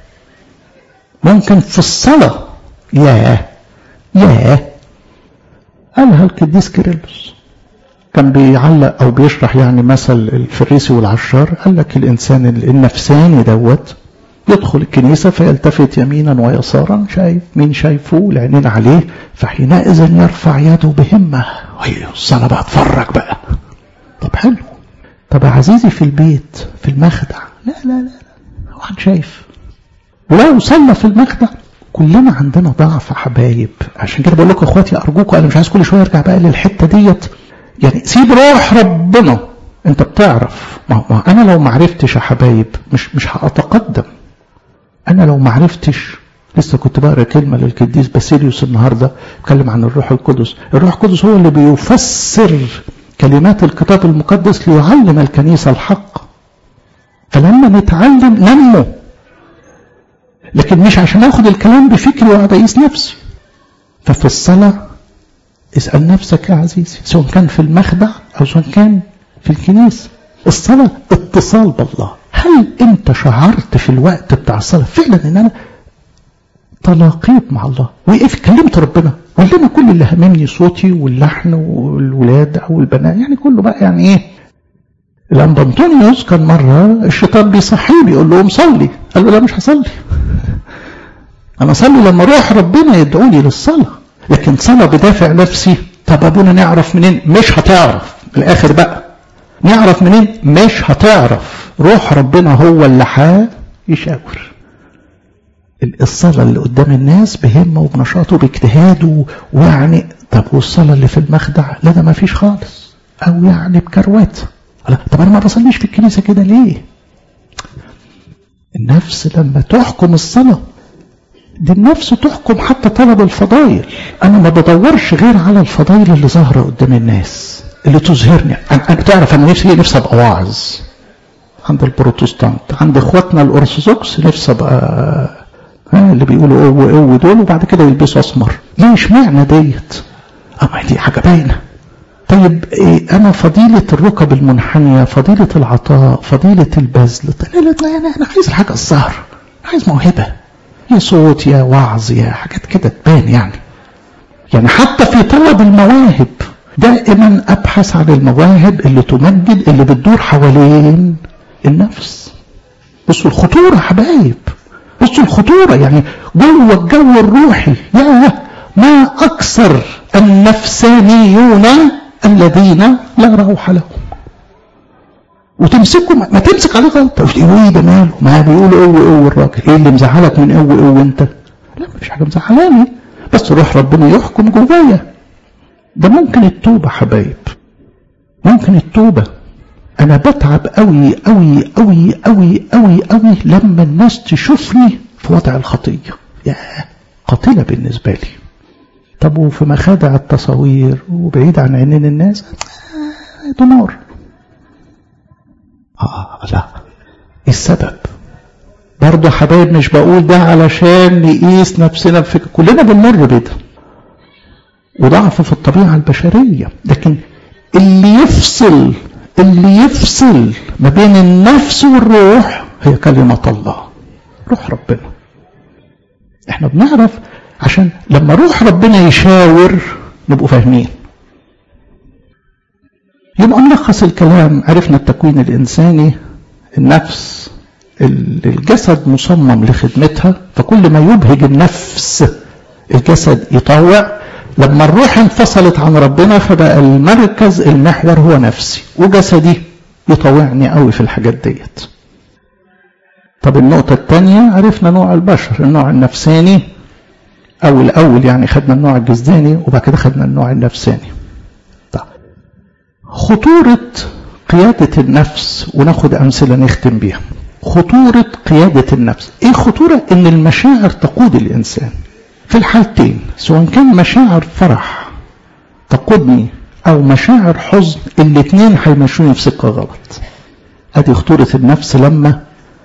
ممكن في الصلاة ياه ياه قالها القديس كيرلس كان بيعلق او بيشرح يعني مثل الفريسي والعشار قال لك الانسان النفساني دوت يدخل الكنيسة فيلتفت يمينا ويسارا شايف مين شايفه العينين عليه فحينئذ يرفع يده بهمة الصلاة بقى اتفرج بقى طب حلو طب يا عزيزي في البيت في المخدع لا لا لا لا واحد شايف ولو صلى في المخدع كلنا عندنا ضعف حبايب عشان كده بقول لكم اخواتي ارجوكم انا مش عايز كل شويه ارجع بقى للحته ديت يعني سيب روح ربنا انت بتعرف ما, ما انا لو ما عرفتش يا حبايب مش مش هاتقدم انا لو ما عرفتش لسه كنت بقرا كلمه للقديس باسيليوس النهارده بيتكلم عن الروح القدس الروح القدس هو اللي بيفسر كلمات الكتاب المقدس ليعلم الكنيسه الحق فلما نتعلم ننمو لكن مش عشان اخد الكلام بفكري واقعد اقيس نفسي ففي الصلاه اسال نفسك يا عزيزي سواء كان في المخدع او سواء كان في الكنيسه الصلاه اتصال بالله هل انت شعرت في الوقت بتاع الصلاه فعلا ان انا تلاقيت مع الله وقف كلمت ربنا ولا انا كل اللي هممني صوتي واللحن والولاد او البنات يعني كله بقى يعني ايه الانبا انطونيوس كان مره الشيطان بيصحيه بيقول له قوم صلي قال له لا مش هصلي انا اصلي لما روح ربنا يدعوني للصلاه لكن صلاه بدافع نفسي طب ابونا نعرف منين مش هتعرف الاخر بقى نعرف منين مش هتعرف روح ربنا هو اللي يشاور الصلاة اللي قدام الناس بهمة وبنشاط وباجتهاد ويعني طب والصلاة اللي في المخدع لا ده ما فيش خالص أو يعني بكروات طب أنا ما بصليش في الكنيسة كده ليه النفس لما تحكم الصلاة دي النفس تحكم حتى طلب الفضائل أنا ما بدورش غير على الفضائل اللي ظاهرة قدام الناس اللي تظهرني أنا بتعرف أنا نفسي نفسي أبقى واعظ عند البروتستانت عند إخواتنا الأرثوذكس نفسي أبقى اللي بيقولوا قوة قوة دول وبعد كده يلبسوا أسمر ليه اشمعنى ديت أما دي حاجة باينة طيب إيه أنا فضيلة الركب المنحنية فضيلة العطاء فضيلة البذل لا لا لا أنا, أنا عايز الحاجة الظاهر عايز موهبة يا صوت يا وعظ يا حاجات كده تبان يعني يعني حتى في طلب المواهب دائما ابحث عن المواهب اللي تمجد اللي بتدور حوالين النفس بصوا الخطورة يا حبايب بصوا الخطورة يعني جوه الجو الروحي يا ما أكثر النفسانيون الذين لا روح لهم وتمسكوا ما تمسك عليه غلطة ايه ده ماله ما بيقولوا قوي قوي الراجل ايه اللي مزعلك من قوي قوي انت لا مفيش حاجة مزعلاني بس روح ربنا يحكم جوايا ده ممكن التوبة حبايب ممكن التوبة انا بتعب قوي قوي قوي قوي قوي قوي لما الناس تشوفني في وضع الخطية يا قاتلة بالنسبة لي طب وفي مخادع التصاوير وبعيد عن عينين الناس ده نار آه لا إيه السبب برضه حبايب مش بقول ده علشان نقيس نفسنا في كلنا بنمر بده وضعف في الطبيعة البشرية لكن اللي يفصل اللي يفصل ما بين النفس والروح هي كلمة الله روح ربنا احنا بنعرف عشان لما روح ربنا يشاور نبقوا فاهمين يبقى نلخص الكلام عرفنا التكوين الإنساني النفس الجسد مصمم لخدمتها فكل ما يبهج النفس الجسد يطوع لما الروح انفصلت عن ربنا فبقى المركز المحور هو نفسي وجسدي يطوعني قوي في الحاجات ديت طب النقطة الثانية عرفنا نوع البشر النوع النفساني أو الأول يعني خدنا النوع الجسداني وبعد كده خدنا النوع النفساني طب خطورة قيادة النفس وناخد أمثلة نختم بيها خطورة قيادة النفس إيه خطورة إن المشاعر تقود الإنسان في الحالتين سواء كان مشاعر فرح تقودني أو مشاعر حزن الاتنين هيمشوني في سكة غلط أدي خطورة النفس لما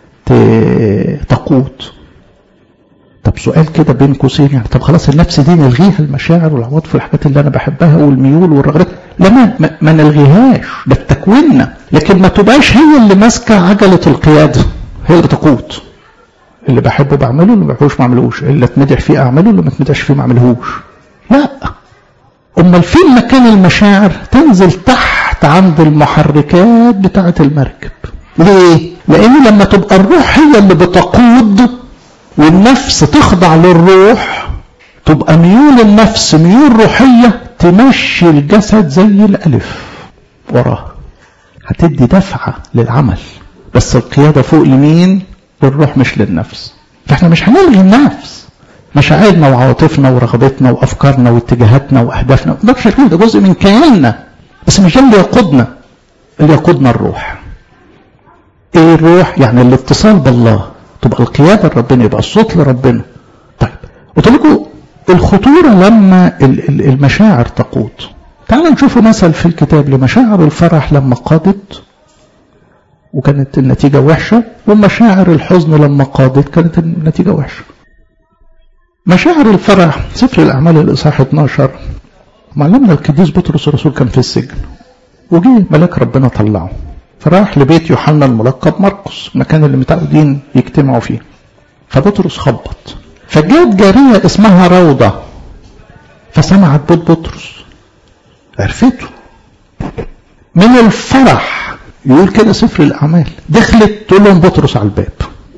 تقود طب سؤال كده بين قوسين يعني طب خلاص النفس دي نلغيها المشاعر والعواطف والحاجات اللي انا بحبها والميول والرغبات لا ما, ما, ما نلغيهاش ده تكويننا لكن ما تبقاش هي اللي ماسكه عجله القياده هي اللي بتقود اللي بحبه بعمله اللي ما بحبوش ما اعملوش اللي اتمدح فيه اعمله اللي ما اتمدحش فيه ما اعملهوش لا امال فين مكان المشاعر تنزل تحت عند المحركات بتاعه المركب ليه لان لما تبقى الروح هي اللي بتقود والنفس تخضع للروح تبقى ميول النفس ميول روحية تمشي الجسد زي الألف وراه هتدي دفعة للعمل بس القيادة فوق لمين للروح مش للنفس فاحنا مش هنلغي النفس مشاعرنا وعواطفنا ورغبتنا وافكارنا واتجاهاتنا واهدافنا ده مش ده جزء من كياننا بس مش ده اللي يقودنا اللي يقودنا الروح ايه الروح يعني الاتصال بالله تبقى القيادة لربنا يبقى الصوت لربنا طيب قلت لكم الخطورة لما المشاعر تقود تعالوا نشوفوا مثل في الكتاب لمشاعر الفرح لما قادت وكانت النتيجة وحشة ومشاعر الحزن لما قادت كانت النتيجة وحشة مشاعر الفرح سفر الأعمال الإصحاح 12 معلمنا القديس بطرس الرسول كان في السجن وجه ملاك ربنا طلعه فراح لبيت يوحنا الملقب مرقس المكان اللي متعودين يجتمعوا فيه فبطرس خبط فجاءت جارية اسمها روضة فسمعت بيت بطرس عرفته من الفرح يقول كده سفر الأعمال دخلت تقول لهم بطرس على الباب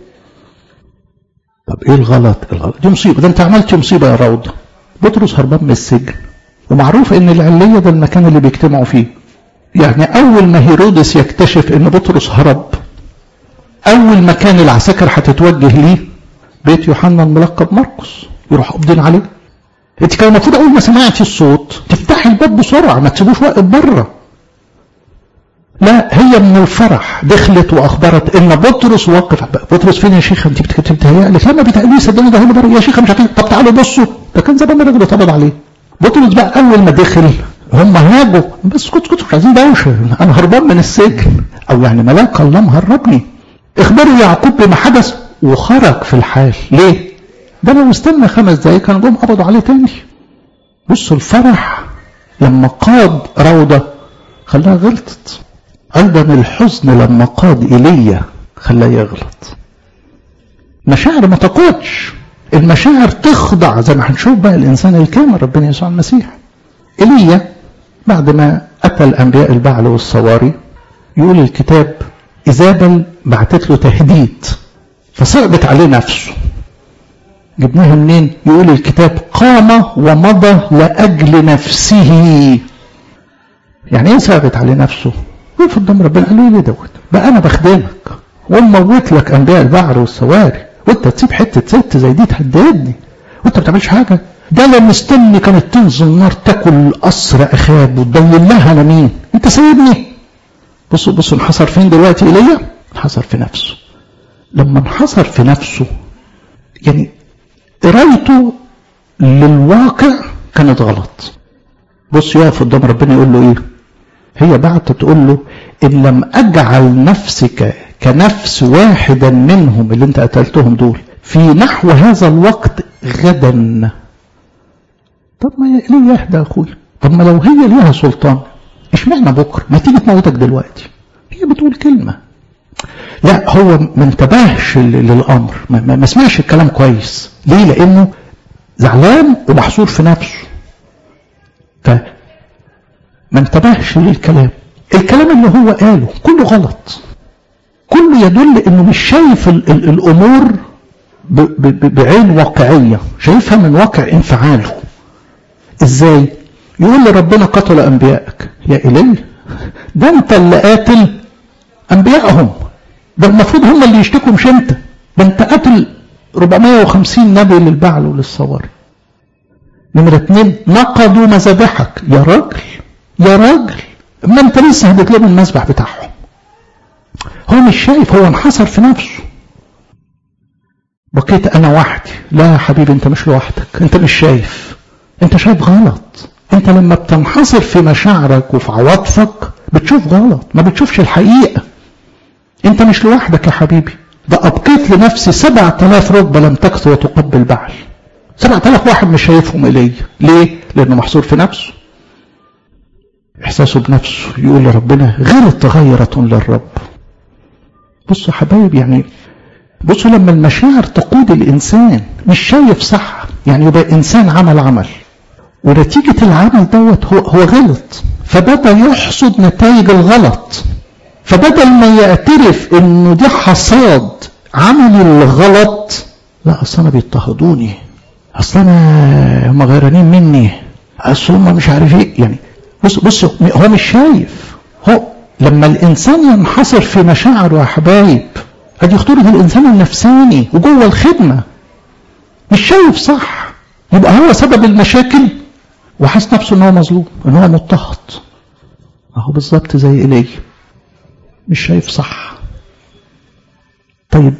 طب ايه الغلط الغلط دي مصيبة ده انت عملت مصيبة يا روضة بطرس هربان من السجن ومعروف ان العلية ده المكان اللي بيجتمعوا فيه يعني أول ما هيرودس يكتشف إن بطرس هرب أول مكان العساكر هتتوجه ليه بيت يوحنا الملقب مرقس يروح قابضين عليه انت كان المفروض اول ما سمعتي الصوت تفتحي الباب بسرعه ما تسيبوش واقف بره لا هي من الفرح دخلت واخبرت ان بطرس واقف بطرس فين يا شيخ انت بتتهيأ لك لما بيتهيألي صدقني ده هنا بره يا شيخ مش عارفين طب تعالوا بصوا ده كان زمان الراجل اتقبض عليه بطرس بقى اول ما دخل هم هاجوا بس كنت كنت مش عايزين دوشه انا هربان من السجن او يعني ملاك الله مهربني اخبروا يعقوب بما حدث وخرج في الحال ليه ده لو استنى خمس دقايق كانوا جم قبضوا عليه تاني بصوا الفرح لما قاد روضة خلاها غلطت ايضا الحزن لما قاد ايليا خلاه يغلط مشاعر ما تقودش المشاعر تخضع زي ما هنشوف بقى الانسان الكامل ربنا يسوع المسيح ايليا بعد ما أتى الأنبياء البعل والصواري يقول الكتاب إيزابل بعتت له تهديد فصعبت عليه نفسه جبناها منين يقول الكتاب قام ومضى لأجل نفسه يعني ايه صعبت عليه نفسه وقف قدام ربنا قال له ليه دوت بقى انا بخدمك وموت لك انبياء البعر والسواري وانت تسيب حته ست زي دي تهددني وانت ما بتعملش حاجه ده انا مستني كانت تنزل نار تاكل قصر اخاب وتبين لها انا مين انت سايبني بصوا بصوا انحصر فين دلوقتي ايليا انحصر في نفسه لما انحصر في نفسه يعني قرايته للواقع كانت غلط بص يقف قدام ربنا يقول له ايه هي بعت تقول له ان لم اجعل نفسك كنفس واحدا منهم اللي انت قتلتهم دول في نحو هذا الوقت غدا طب ما ليه يهدى اخويا طب ما لو هي ليها سلطان اشمعنى بكره ما تيجي تموتك دلوقتي هي بتقول كلمه لا هو ما انتبهش للامر ما, ما, ما سمعش الكلام كويس ليه لانه زعلان ومحصور في نفسه ف ما انتبهش للكلام الكلام اللي هو قاله كله غلط كله يدل انه مش شايف ال ال الامور ب ب بعين واقعيه شايفها من واقع انفعاله ازاي يقول لربنا قتل انبيائك يا الي ده انت اللي قاتل انبيائهم ده المفروض هم اللي يشتكوا مش انت ده انت قاتل 450 نبي للبعل وللصواري نمرة اتنين نقضوا مذابحك يا راجل يا راجل ما انت لسه هديت لهم المذبح بتاعهم هو مش شايف هو انحصر في نفسه بقيت انا وحدي لا يا حبيبي انت مش لوحدك انت مش شايف انت شايف غلط انت لما بتنحصر في مشاعرك وفي عواطفك بتشوف غلط ما بتشوفش الحقيقه انت مش لوحدك يا حبيبي ده ابقيت لنفسي سبعة آلاف ركبة لم تكثر وتقبل بعل سبعة آلاف واحد مش شايفهم إلي ليه؟ لأنه محصور في نفسه إحساسه بنفسه يقول لربنا غيرت غيرة للرب بصوا يا حبايب يعني بصوا لما المشاعر تقود الإنسان مش شايف صح يعني يبقى إنسان عمل عمل ونتيجة العمل دوت هو, هو غلط فبدأ يحصد نتائج الغلط فبدل ما يعترف انه دي حصاد عمل الغلط لا اصل انا بيضطهدوني اصل انا هم غيرانين مني اصل هم مش عارف ايه يعني بص بص هو مش شايف هو لما الانسان ينحصر في مشاعره يا حبايب ادي خطوره الانسان النفساني وجوه الخدمه مش شايف صح يبقى هو سبب المشاكل وحاسس نفسه ان هو مظلوم ان هو مضطهد اهو بالظبط زي ايليا مش شايف صح طيب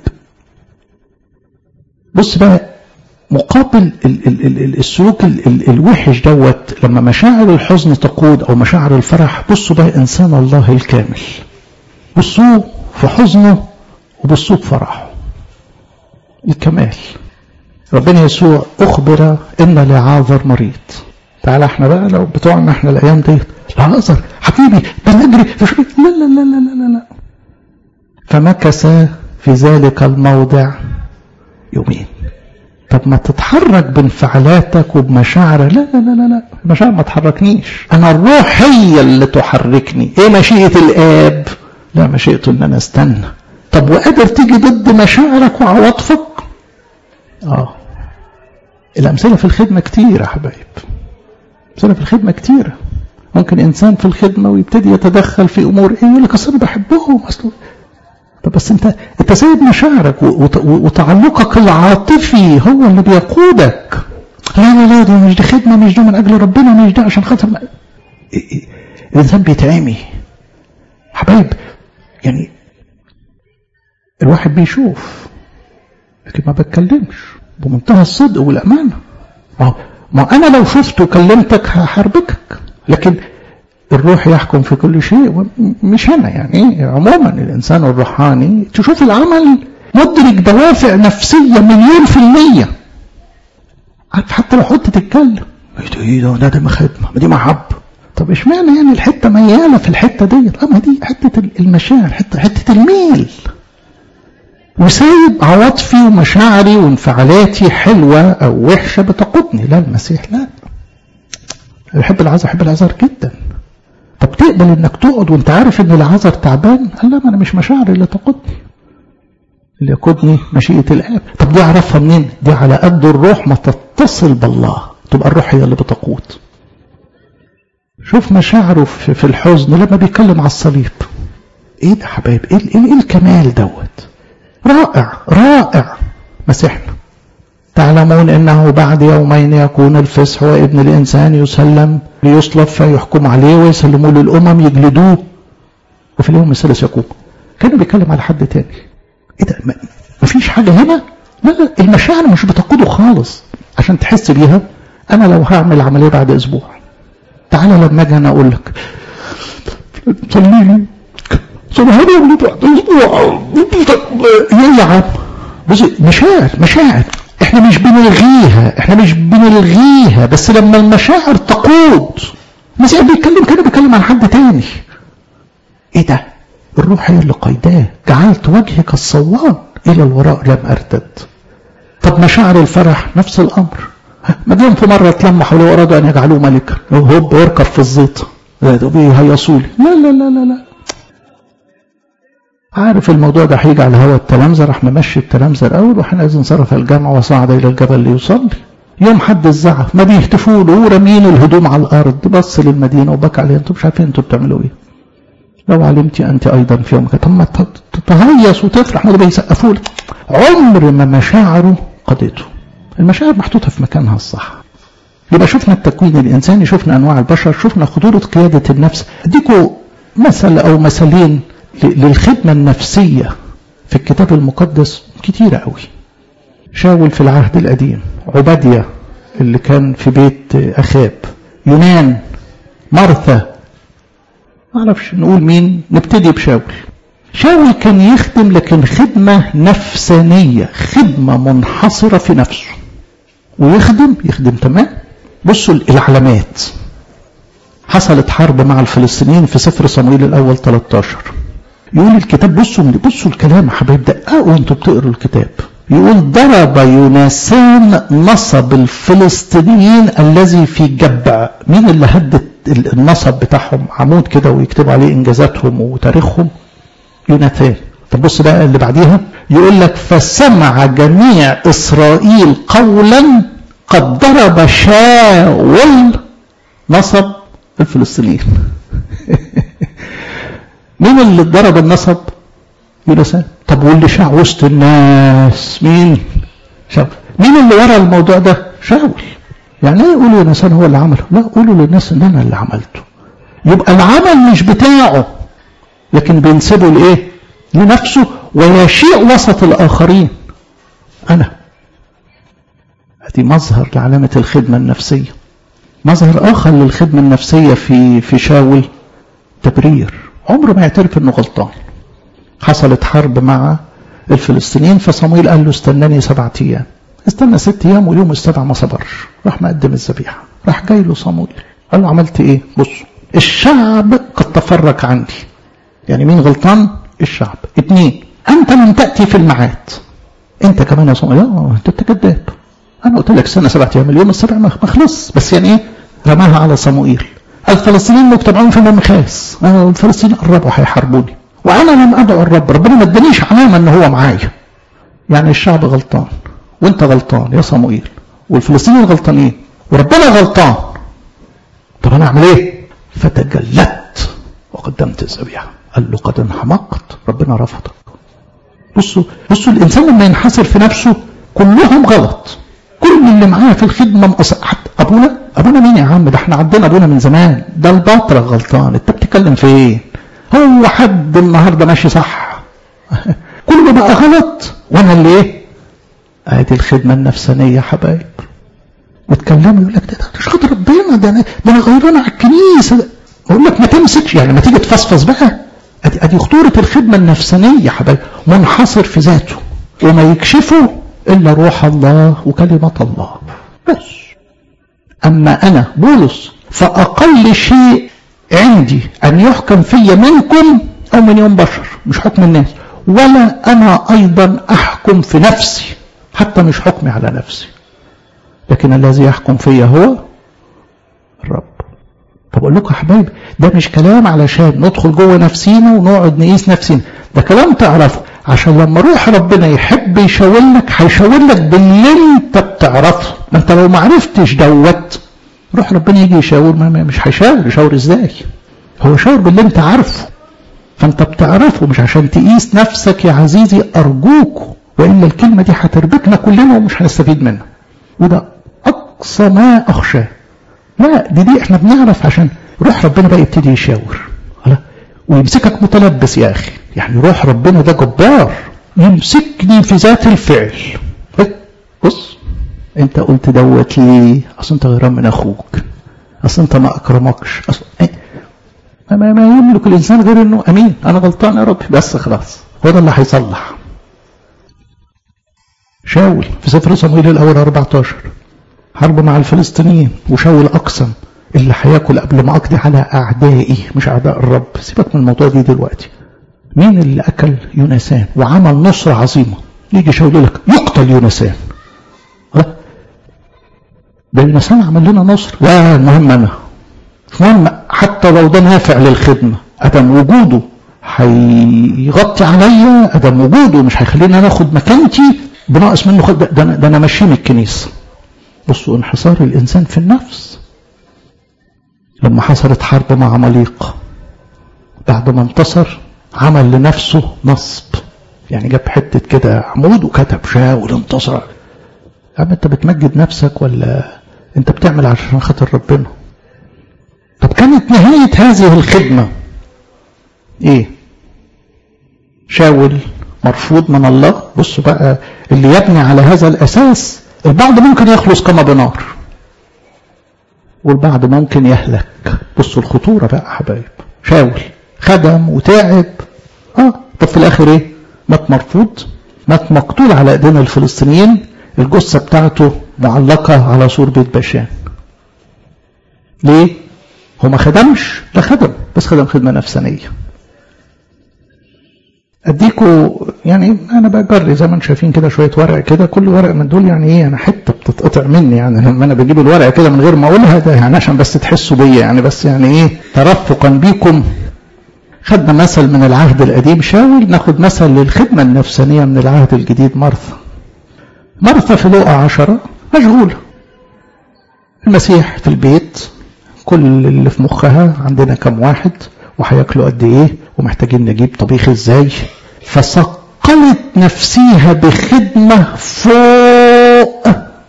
بص بقى مقابل ال ال ال السلوك ال ال الوحش دوت لما مشاعر الحزن تقود او مشاعر الفرح بصوا بقى انسان الله الكامل بصوه في حزنه وبصوه في فرحه الكمال ربنا يسوع اخبر ان لعاذر مريض تعالى احنا بقى لو بتوعنا احنا الايام دي لعازر حبيبي ده نجري لا لا لا لا لا لا فمكث في ذلك الموضع يومين طب ما تتحرك بانفعالاتك وبمشاعر لا لا لا لا لا المشاعر ما تحركنيش انا الروح هي اللي تحركني ايه مشيئة الاب لا مشيئته ان انا استنى طب وقادر تيجي ضد مشاعرك وعواطفك اه الامثله في الخدمه كتير يا حبايب امثله في الخدمه كتيره ممكن انسان في الخدمه ويبتدي يتدخل في امور ايه يقول لك اصل انا بحبهم اصل طب بس انت انت سايب مشاعرك وتعلقك العاطفي هو اللي بيقودك لا لا لا دي مش دي خدمه مش دي من اجل ربنا مش ده عشان خاطر ما... الانسان بيتعمي حبايب يعني الواحد بيشوف لكن ما بتكلمش بمنتهى الصدق والامانه ما ما انا لو شفت وكلمتك هحربكك لكن الروح يحكم في كل شيء مش انا يعني عموما الانسان الروحاني تشوف العمل مدرك دوافع نفسيه مليون في الميه حتى لو حط تتكلم ايه ده ده ده خدمه دي محبه طب اشمعنى يعني الحته مياله في الحته ديت اه ما دي حته المشاعر حته حته الميل وسايب عواطفي ومشاعري وانفعالاتي حلوه او وحشه بتقودني لا المسيح لا بحب العذر بحب العذر جدا طب تقبل انك تقعد وانت عارف ان العذر تعبان قال لا ما انا مش مشاعري اللي تقودني اللي يقودني مشيئة الآب طب دي أعرفها منين دي على قد الروح ما تتصل بالله تبقى الروح هي اللي بتقود شوف مشاعره في الحزن لما بيتكلم على الصليب ايه ده حبايب ايه, إيه, إيه الكمال دوت رائع رائع مسيحنا تعلمون انه بعد يومين يكون الفصح وابن الانسان يسلم ليصلب فيحكم عليه ويسلموه للامم يجلدوه وفي اليوم الثالث يقوم كانوا بيتكلم على حد تاني ايه ده ما فيش حاجه هنا لا لا المشاعر مش بتقوده خالص عشان تحس بيها انا لو هعمل عمليه بعد اسبوع تعالى لما اجي انا اقول لك صلي لي صلي لي بعد اسبوع ايه يا عم بص مشاعر مشاعر احنا مش بنلغيها احنا مش بنلغيها بس لما المشاعر تقود المسيح بيتكلم كده بيتكلم عن حد تاني ايه ده الروح هي اللي قيداه جعلت وجهك الصوان الى الوراء لم ارتد طب مشاعر الفرح نفس الامر ما دام في مره اتلموا حوله وارادوا ان يجعلوه ملكا هوب يركب في الزيط بيهيصوا لي لا لا لا لا لا عارف الموضوع ده هيجي على هوا التلامذة راح ممشي التلامذة الأول وحينئذ انصرف الجمع وصعد إلى الجبل ليصلي يوم حد الزعف ما بيهتفوا له ورمين الهدوم على الأرض بص للمدينة وبكى عليها أنتوا مش عارفين أنتوا بتعملوا إيه لو علمت أنت أيضا في يومك طب ما تتهيص وتفرح ما بيسقفوا لك عمر ما مشاعره قضيته المشاعر محطوطة في مكانها الصح يبقى شفنا التكوين الإنساني شفنا أنواع البشر شفنا خطورة قيادة النفس أديكوا مثل أو مثلين للخدمة النفسية في الكتاب المقدس كتيرة قوي شاول في العهد القديم عبادية اللي كان في بيت أخاب يونان مرثا معرفش نقول مين نبتدي بشاول شاول كان يخدم لكن خدمة نفسانية خدمة منحصرة في نفسه ويخدم يخدم تمام بصوا العلامات حصلت حرب مع الفلسطينيين في سفر صمويل الأول 13 يقول الكتاب بصوا بصوا الكلام يا حبايب دققوا وانتوا بتقروا الكتاب يقول ضرب يونسان نصب الفلسطينيين الذي في جبع مين اللي هدت النصب بتاعهم عمود كده ويكتبوا عليه انجازاتهم وتاريخهم يوناثان طب بص بقى اللي بعديها يقول لك فسمع جميع اسرائيل قولا قد ضرب شاول نصب الفلسطينيين مين اللي ضرب النصب يونسان طب واللي شاع وسط الناس مين شاول مين اللي ورا الموضوع ده شاول يعني ايه يقولوا يونسان هو اللي عمله لا قولوا للناس ان انا اللي عملته يبقى العمل مش بتاعه لكن بينسبه لايه لنفسه ويشيء وسط الاخرين انا دي مظهر لعلامة الخدمة النفسية مظهر آخر للخدمة النفسية في في شاول تبرير عمره ما يعترف انه غلطان حصلت حرب مع الفلسطينيين فصمويل قال له استناني سبعة ايام استنى ست ايام واليوم السبع ما صبرش راح مقدم الذبيحه راح جاي له صمويل قال له عملت ايه بص الشعب قد تفرق عني يعني مين غلطان الشعب اتنين انت لم تاتي في الميعاد انت كمان يا صمويل انت انت كذاب انا قلت لك استنى سبعة ايام اليوم السبع ما خلص بس يعني ايه رماها على صموئيل الفلسطينيين مجتمعون في ممخاس الفلسطينيين قربوا هيحاربوني وانا لم ادعو الرب ربنا ما ادانيش علامه ان هو معايا يعني الشعب غلطان وانت غلطان يا صموئيل والفلسطينيين غلطانين وربنا غلطان طب انا اعمل ايه فتجلت وقدمت الذبيحه قال له قد انحمقت ربنا رفضك بصوا بصوا الانسان لما ينحصر في نفسه كلهم غلط كل اللي معايا في الخدمه مقصر حتى ابونا ابونا مين يا عم ده احنا عندنا ابونا من زمان ده البطرة غلطان انت بتتكلم في ايه هو حد النهارده ماشي صح كله بقى غلط وانا اللي ايه ادي الخدمه النفسانيه يا حبايب وتكلموا يقول لك ده ده شاطر ربنا ده انا ده انا غيران على الكنيسه اقول لك ما تمسكش يعني ما تيجي تفصفص بقى ادي ادي خطوره الخدمه النفسانيه يا حبايب منحصر في ذاته وما يكشفه الا روح الله وكلمه الله بس اما انا بولس فاقل شيء عندي ان يحكم في منكم او من يوم بشر مش حكم الناس ولا انا ايضا احكم في نفسي حتى مش حكمي على نفسي لكن الذي يحكم فيا هو الرب فبقول لكم يا حبايبي ده مش كلام علشان ندخل جوه نفسينا ونقعد نقيس نفسينا ده كلام تعرفه عشان لما روح ربنا يحب يشاور لك هيشاور لك باللي انت بتعرفه ما انت لو ما عرفتش دوت روح ربنا يجي يشاور ما مش هيشاور يشاور ازاي هو شاور باللي انت عارفه فانت بتعرفه مش عشان تقيس نفسك يا عزيزي ارجوك والا الكلمه دي هتربكنا كلنا ومش هنستفيد منها وده اقصى ما اخشاه لا دي دي احنا بنعرف عشان روح ربنا بقى يبتدي يشاور ويمسكك متلبس يا اخي يعني روح ربنا ده جبار يمسكني في ذات الفعل بص انت قلت دوت ليه اصل انت غيران من اخوك اصل انت ما اكرمكش اصل ما, ما يملك الانسان غير انه امين انا غلطان يا رب بس خلاص هو ده اللي هيصلح شاول في سفر صمويل الاول 14 حرب مع الفلسطينيين وشاول اقسم اللي هياكل قبل ما اقضي على اعدائي مش اعداء الرب سيبك من الموضوع دي دلوقتي مين اللي اكل يونسان وعمل نصرة عظيمة يجي شاول يقول لك يقتل يونسان ده يونسان عمل لنا نصر لا المهم انا المهم حتى لو ده نافع للخدمة ادم وجوده هيغطي عليا ادم وجوده مش هيخليني ناخد مكانتي بناقص منه خد ده انا ده انا ماشي من الكنيسه بصوا انحصار الانسان في النفس لما حصلت حرب مع عماليق بعد ما انتصر عمل لنفسه نصب يعني جاب حته كده عمود وكتب شاول انتصر يا عم انت بتمجد نفسك ولا انت بتعمل عشان خاطر ربنا طب كانت نهايه هذه الخدمه ايه شاول مرفوض من الله بصوا بقى اللي يبني على هذا الأساس البعض ممكن يخلص كما بنار والبعض ممكن يهلك بصوا الخطورة بقى حبايب شاول خدم وتعب اه طب في الآخر ايه مات مرفوض مات مقتول على ايدين الفلسطينيين الجثة بتاعته معلقة على سور بيت باشان ليه هو ما خدمش لا خدم بس خدم خدمة نفسانية اديكوا يعني انا بجري زي ما انتم شايفين كده شويه ورق كده كل ورق من دول يعني ايه انا حته بتتقطع مني يعني لما انا بجيب الورقه كده من غير ما اقولها ده يعني عشان بس تحسوا بيا يعني بس يعني ايه ترفقا بيكم خدنا مثل من العهد القديم شاول ناخد مثل للخدمه النفسانيه من العهد الجديد مرثا مرثا في لقا عشرة مشغولة المسيح في البيت كل اللي في مخها عندنا كم واحد وهياكلوا قد ايه ومحتاجين نجيب طبيخ ازاي فثقلت نفسيها بخدمة فوق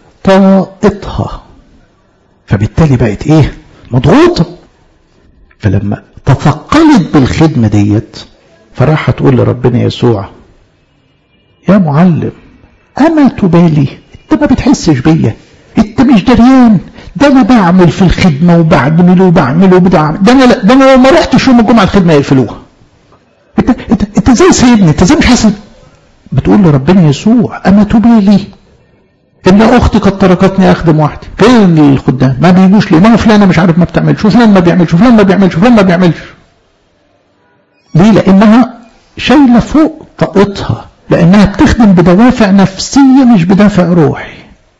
طاقتها فبالتالي بقت ايه مضغوطة فلما تثقلت بالخدمة ديت فراح تقول لربنا يسوع يا معلم أما تبالي انت ما بتحسش بيا انت مش دريان ده انا بعمل في الخدمه وبعمل وبعمل وبعمل ده انا ده انا لو ما رحتش يوم الجمعه الخدمه يقفلوها انت انت انت ازاي سايبني انت ازاي مش حاسس بتقول لربنا يسوع اما تبالي ان اختي قد تركتني اخدم وحدي فين الخدام ما بيجوش ليه ما فلانه مش عارف ما بتعملش وفلان ما بيعملش وفلان ما بيعملش وفلان ما بيعملش ليه لانها شايله فوق طاقتها لانها بتخدم بدوافع نفسيه مش بدافع روحي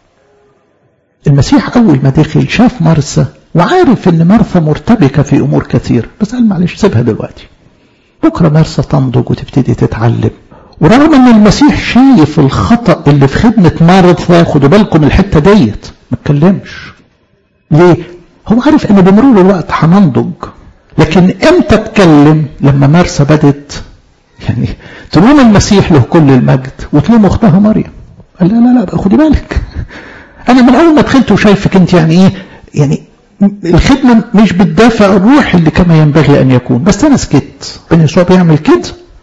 المسيح أول ما دخل شاف مرسى وعارف إن مرثا مرتبكة في أمور كثير بس قال معلش سيبها دلوقتي بكرة مرسى تنضج وتبتدي تتعلم ورغم إن المسيح شايف الخطأ اللي في خدمة مرثا خدوا بالكم الحتة ديت ما اتكلمش ليه؟ هو عارف إن بمرور الوقت هننضج لكن امتى اتكلم لما مرسى بدت يعني تلوم المسيح له كل المجد وتلوم اختها مريم قال لا لا لا خدي بالك انا من اول ما دخلت وشايفك انت يعني ايه يعني الخدمه مش بالدافع الروحي اللي كما ينبغي ان يكون بس انا سكت بن يسوع بيعمل كده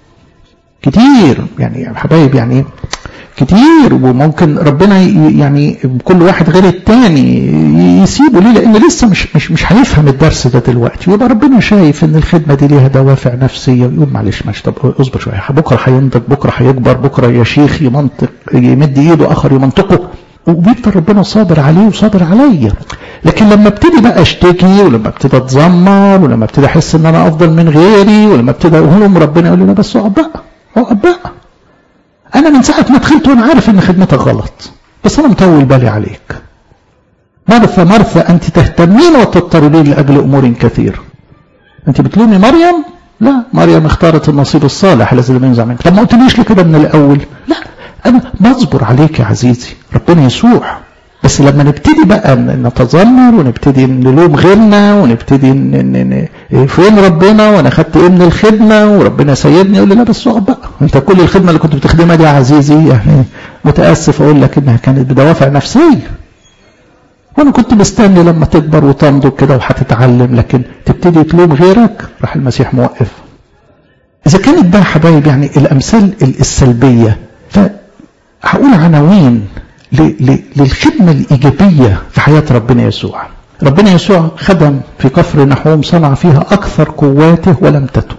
كتير يعني يا حبايب يعني كتير وممكن ربنا يعني كل واحد غير التاني يسيبه ليه لان لسه مش مش مش هيفهم الدرس ده دلوقتي ويبقى ربنا شايف ان الخدمه دي ليها دوافع نفسيه ويقول معلش ماشي طب اصبر شويه بكره هينضج بكره هيكبر بكره يا شيخ يمنطق يمد ايده اخر يمنطقه وبيفضل ربنا صابر عليه وصابر عليا لكن لما ابتدي بقى اشتكي ولما ابتدي اتذمر ولما ابتدي احس ان انا افضل من غيري ولما ابتدي اقول ربنا يقول لي لا بس اقعد بقى اقعد بقى انا من ساعه ما دخلت وانا عارف ان خدمتك غلط بس انا مطول بالي عليك مرثى مرثى أنت تهتمين وتضطربين لأجل أمور كثير أنت بتلومي مريم لا مريم اختارت النصيب الصالح الذي لم ينزع منك طب ما قلتليش ليه كده من الأول لا أنا بصبر عليك يا عزيزي ربنا يسوع بس لما نبتدي بقى نتذمر ونبتدي نلوم غيرنا ونبتدي ن... ن... فين ربنا وانا خدت ايه من الخدمه وربنا سيدني يقول لي لا بس اقعد بقى انت كل الخدمه اللي كنت بتخدمها دي يا عزيزي يعني متاسف اقول لك انها كانت بدوافع نفسيه وانا كنت مستني لما تكبر وتنضج كده وهتتعلم لكن تبتدي تلوم غيرك راح المسيح موقف اذا كانت بقى حبايب يعني الامثال السلبيه فهقول عناوين للخدمة الإيجابية في حياة ربنا يسوع ربنا يسوع خدم في كفر نحوم صنع فيها أكثر قواته ولم تتب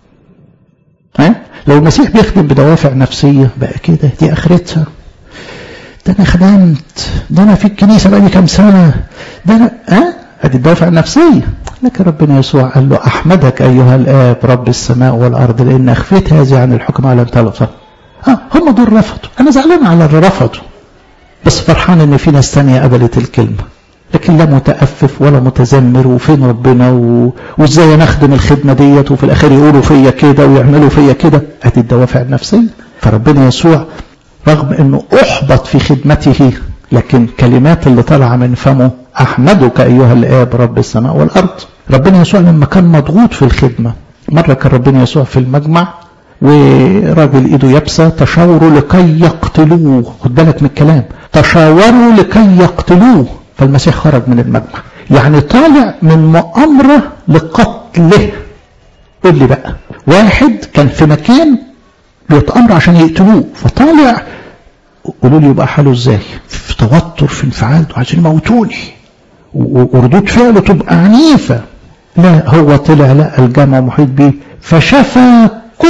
ها؟ لو المسيح بيخدم بدوافع نفسية بقى كده دي آخرتها ده أنا خدمت ده أنا في الكنيسة بقى لي كام سنة ده أنا ها أدي الدوافع النفسية لكن ربنا يسوع قال له أحمدك أيها الآب رب السماء والأرض لأن أخفيت هذه عن الحكماء لم تلف آه هم دول رفضوا أنا زعلان على اللي رفضوا بس فرحان ان في ناس تانية قبلت الكلمة لكن لا متأفف ولا متذمر وفين ربنا و... وازاي انا اخدم الخدمة ديت وفي الاخر يقولوا فيا كده ويعملوا فيا كده ادي الدوافع النفسية فربنا يسوع رغم انه احبط في خدمته لكن كلمات اللي طالعة من فمه احمدك ايها الاب رب السماء والارض ربنا يسوع لما كان مضغوط في الخدمة مرة كان ربنا يسوع في المجمع وراجل ايده يابسه تشاوروا لكي يقتلوه خد بالك من الكلام تشاوروا لكي يقتلوه فالمسيح خرج من المجمع يعني طالع من مؤامره لقتله قول لي بقى واحد كان في مكان بيتامر عشان يقتلوه فطالع قولوا لي يبقى حاله ازاي في توتر في انفعال عايزين يموتوني وردود فعله تبقى عنيفه لا هو طلع لقى الجامع محيط بيه فشفى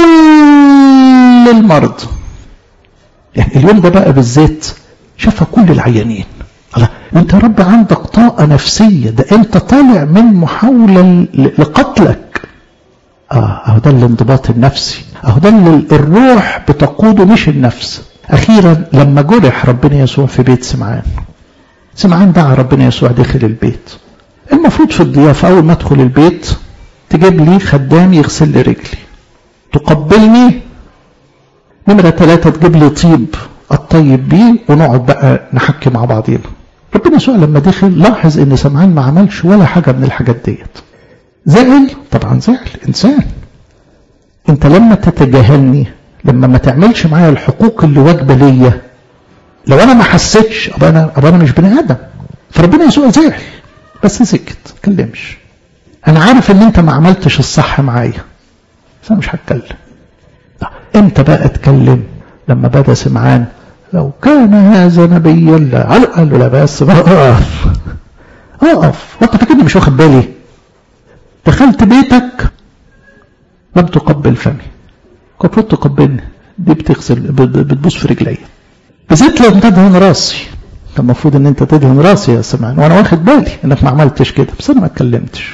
كل المرض يعني اليوم ده بقى بالذات شفى كل العيانين الله انت يا رب عندك طاقة نفسية ده انت طالع من محاولة لقتلك اه اهو ده الانضباط النفسي اهو ده اللي الروح بتقوده مش النفس اخيرا لما جرح ربنا يسوع في بيت سمعان سمعان دعا ربنا يسوع داخل البيت المفروض في الضيافة اول ما ادخل البيت تجيب لي خدام يغسل لي رجلي تقبلني نمرة ثلاثة تجيب لي طيب الطيب بيه ونقعد بقى نحكي مع بعضينا ربنا يسوع لما دخل لاحظ ان سمعان ما عملش ولا حاجة من الحاجات ديت زعل طبعا زعل انسان انت لما تتجاهلني لما ما تعملش معايا الحقوق اللي واجبة ليا لو انا ما حسيتش ابقى انا ابقى انا مش بني ادم فربنا يسوع زعل بس سكت ما اتكلمش انا عارف ان انت ما عملتش الصح معايا بس انا مش هتكلم امتى بقى اتكلم لما بدا سمعان لو كان هذا نبيا لا قال له لا بس بقى اقف اقف وانت فاكرني مش واخد بالي دخلت بيتك لم تقبل فمي المفروض تقبلني دي بتغسل بتبوس في رجلي بالذات لو تدهن راسي المفروض ان انت تدهن راسي يا سمعان وانا واخد بالي انك ما عملتش كده بس انا ما اتكلمتش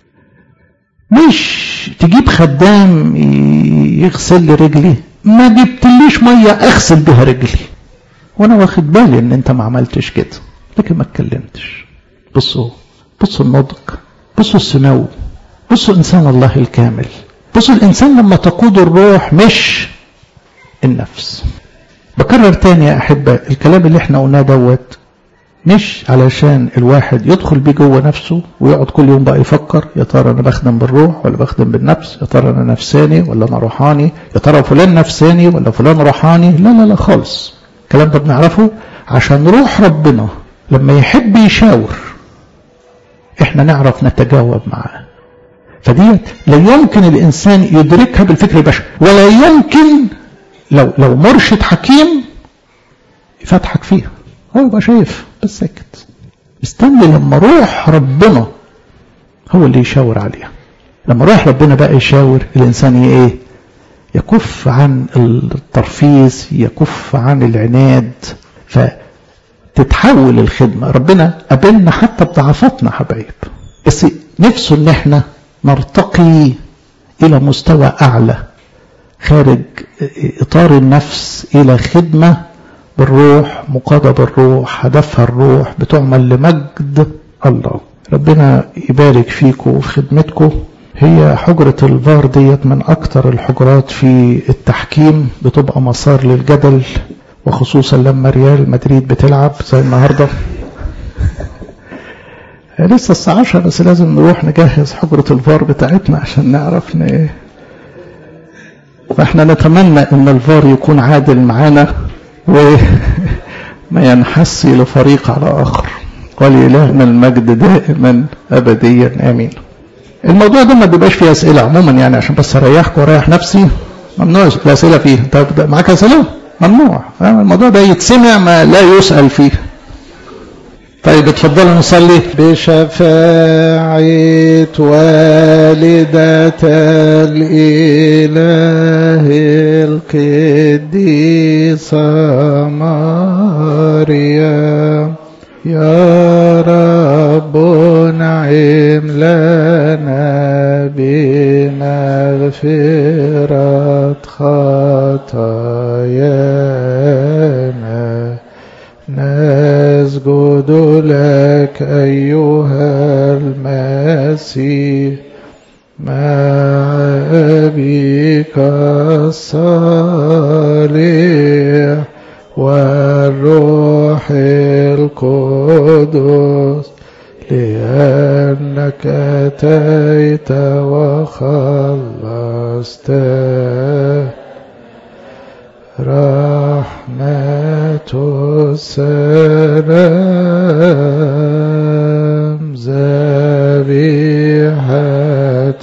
مش تجيب خدام يغسل لي رجلي ما جبتليش ميه اغسل بها رجلي وانا واخد بالي ان انت ما عملتش كده لكن ما اتكلمتش بصوا بصوا النضج بصوا السمو بصوا انسان الله الكامل بصوا الانسان لما تقود الروح مش النفس بكرر تاني يا احبه الكلام اللي احنا قلناه دوت مش علشان الواحد يدخل بيه جوه نفسه ويقعد كل يوم بقى يفكر يا ترى انا بخدم بالروح ولا بخدم بالنفس يا ترى انا نفساني ولا انا روحاني يا ترى فلان نفساني ولا فلان روحاني لا لا لا خالص الكلام ده بنعرفه عشان روح ربنا لما يحب يشاور احنا نعرف نتجاوب معاه فديت لا يمكن الانسان يدركها بالفكر البشري ولا يمكن لو لو مرشد حكيم يفتحك فيها هو يبقى شايف بس ساكت استنى لما روح ربنا هو اللي يشاور عليها لما روح ربنا بقى يشاور الانسان ايه يكف عن الترفيز يكف عن العناد فتتحول الخدمة ربنا قابلنا حتى بضعفاتنا حبايب بس نفسه ان احنا نرتقي الى مستوى اعلى خارج اطار النفس الى خدمة بالروح مقادة بالروح هدفها الروح بتعمل لمجد الله ربنا يبارك فيكم وفي خدمتكم هي حجرة الفار ديت من أكتر الحجرات في التحكيم بتبقى مسار للجدل وخصوصا لما ريال مدريد بتلعب زي النهارده لسه الساعة 10 بس لازم نروح نجهز حجرة الفار بتاعتنا عشان نعرف ن... فاحنا نتمنى ان الفار يكون عادل معانا وما ينحس لفريق على اخر ولإلهنا المجد دائما ابديا امين الموضوع ده ما بيبقاش فيه اسئله عموما يعني عشان بس اريحكم واريح نفسي ممنوع الاسئله فيه انت معاك اسئله ممنوع الموضوع ده يتسمع ما لا يسال فيه طيب اتفضلوا نصلي بشفاعة والدة الإله القديسة مريم يا رب نعم لنا بمغفرة خطايانا نسجد لك أيها المسيح مع أبيك الصالح والروح القدس لأنك أتيت وخلصت رحمة السلام ذبيحة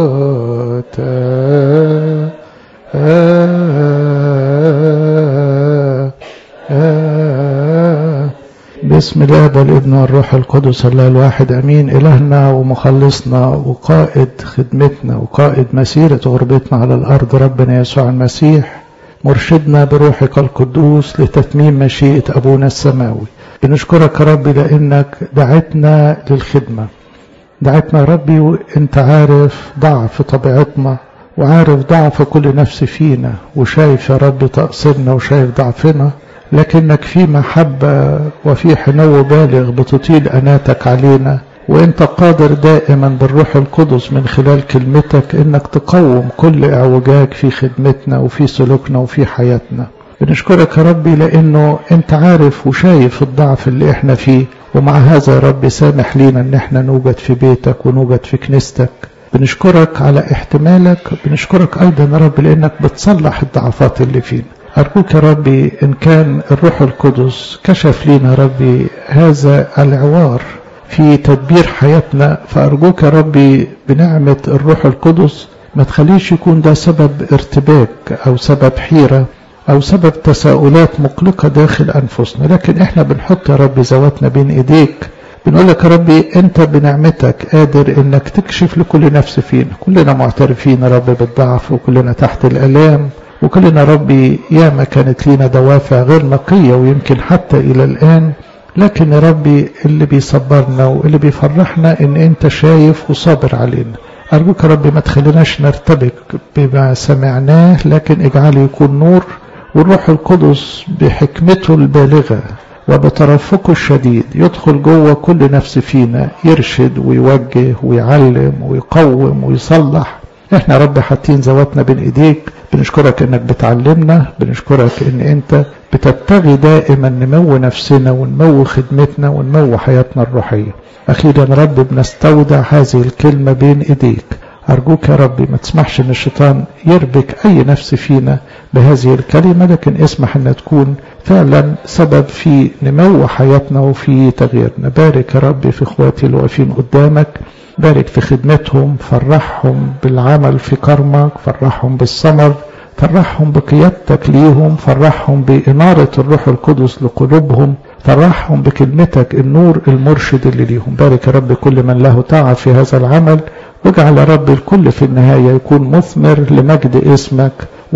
باسم الاب والابن والروح القدس الله الواحد امين الهنا ومخلصنا وقائد خدمتنا وقائد مسيره غربتنا على الارض ربنا يسوع المسيح مرشدنا بروحك القدوس لتتميم مشيئة أبونا السماوي بنشكرك يا ربي لأنك دعتنا للخدمة دعتنا يا ربي وانت عارف ضعف طبيعتنا وعارف ضعف كل نفس فينا وشايف يا رب تقصيرنا وشايف ضعفنا لكنك في محبة وفي حنو بالغ بتطيل أناتك علينا وانت قادر دائما بالروح القدس من خلال كلمتك انك تقوم كل اعوجاج في خدمتنا وفي سلوكنا وفي حياتنا بنشكرك يا ربي لانه انت عارف وشايف الضعف اللي احنا فيه ومع هذا يا رب سامح لينا ان احنا نوجد في بيتك ونوجد في كنيستك بنشكرك على احتمالك بنشكرك ايضا يا رب لانك بتصلح الضعفات اللي فينا أرجوك يا ربي إن كان الروح القدس كشف لنا يا ربي هذا العوار في تدبير حياتنا فأرجوك يا ربي بنعمة الروح القدس ما تخليش يكون ده سبب ارتباك أو سبب حيرة أو سبب تساؤلات مقلقة داخل أنفسنا لكن إحنا بنحط يا ربي ذواتنا بين إيديك بنقول لك يا ربي أنت بنعمتك قادر إنك تكشف لكل نفس فينا كلنا معترفين يا رب بالضعف وكلنا تحت الآلام وكلنا ربي ياما كانت لينا دوافع غير نقية ويمكن حتى إلى الآن لكن يا ربي اللي بيصبرنا واللي بيفرحنا ان انت شايف وصابر علينا ارجوك يا ربي ما تخليناش نرتبك بما سمعناه لكن اجعله يكون نور والروح القدس بحكمته البالغة وبترفقه الشديد يدخل جوه كل نفس فينا يرشد ويوجه ويعلم ويقوم ويصلح احنا يا رب حاطين ذواتنا بين ايديك بنشكرك انك بتعلمنا بنشكرك ان انت بتبتغي دائما نمو نفسنا ونمو خدمتنا ونمو حياتنا الروحية أخيرا رب بنستودع هذه الكلمة بين إيديك أرجوك يا ربي ما تسمحش أن الشيطان يربك أي نفس فينا بهذه الكلمة لكن اسمح أن تكون فعلا سبب في نمو حياتنا وفي تغييرنا بارك يا ربي في إخواتي اللي واقفين قدامك بارك في خدمتهم فرحهم بالعمل في كرمك فرحهم بالثمر فرحهم بقيادتك ليهم فرحهم بإنارة الروح القدس لقلوبهم فرحهم بكلمتك النور المرشد اللي ليهم بارك يا رب كل من له تعب في هذا العمل واجعل يا رب الكل في النهاية يكون مثمر لمجد اسمك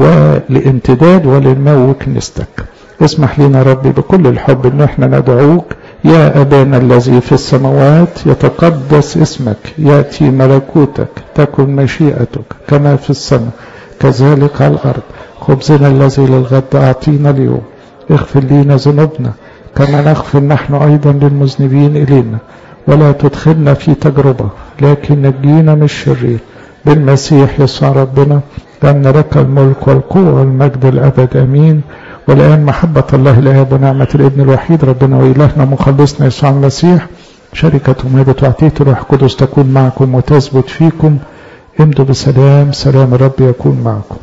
ولامتداد ولنمو كنيستك اسمح لنا ربي بكل الحب ان احنا ندعوك يا أبانا الذي في السماوات يتقدس اسمك يأتي ملكوتك تكن مشيئتك كما في السماء كذلك على الأرض خبزنا الذي للغد أعطينا اليوم اغفر لينا ذنوبنا كما نغفر نحن أيضا للمذنبين إلينا ولا تدخلنا في تجربة لكن نجينا من الشرير بالمسيح يسوع ربنا لأن لك الملك والقوة والمجد الأبد أمين والآن محبة الله الآب ونعمة الابن الوحيد ربنا وإلهنا مخلصنا يسوع المسيح شركة مهبة وعطية الروح القدس تكون معكم وتثبت فيكم امضوا بسلام سلام الرب يكون معكم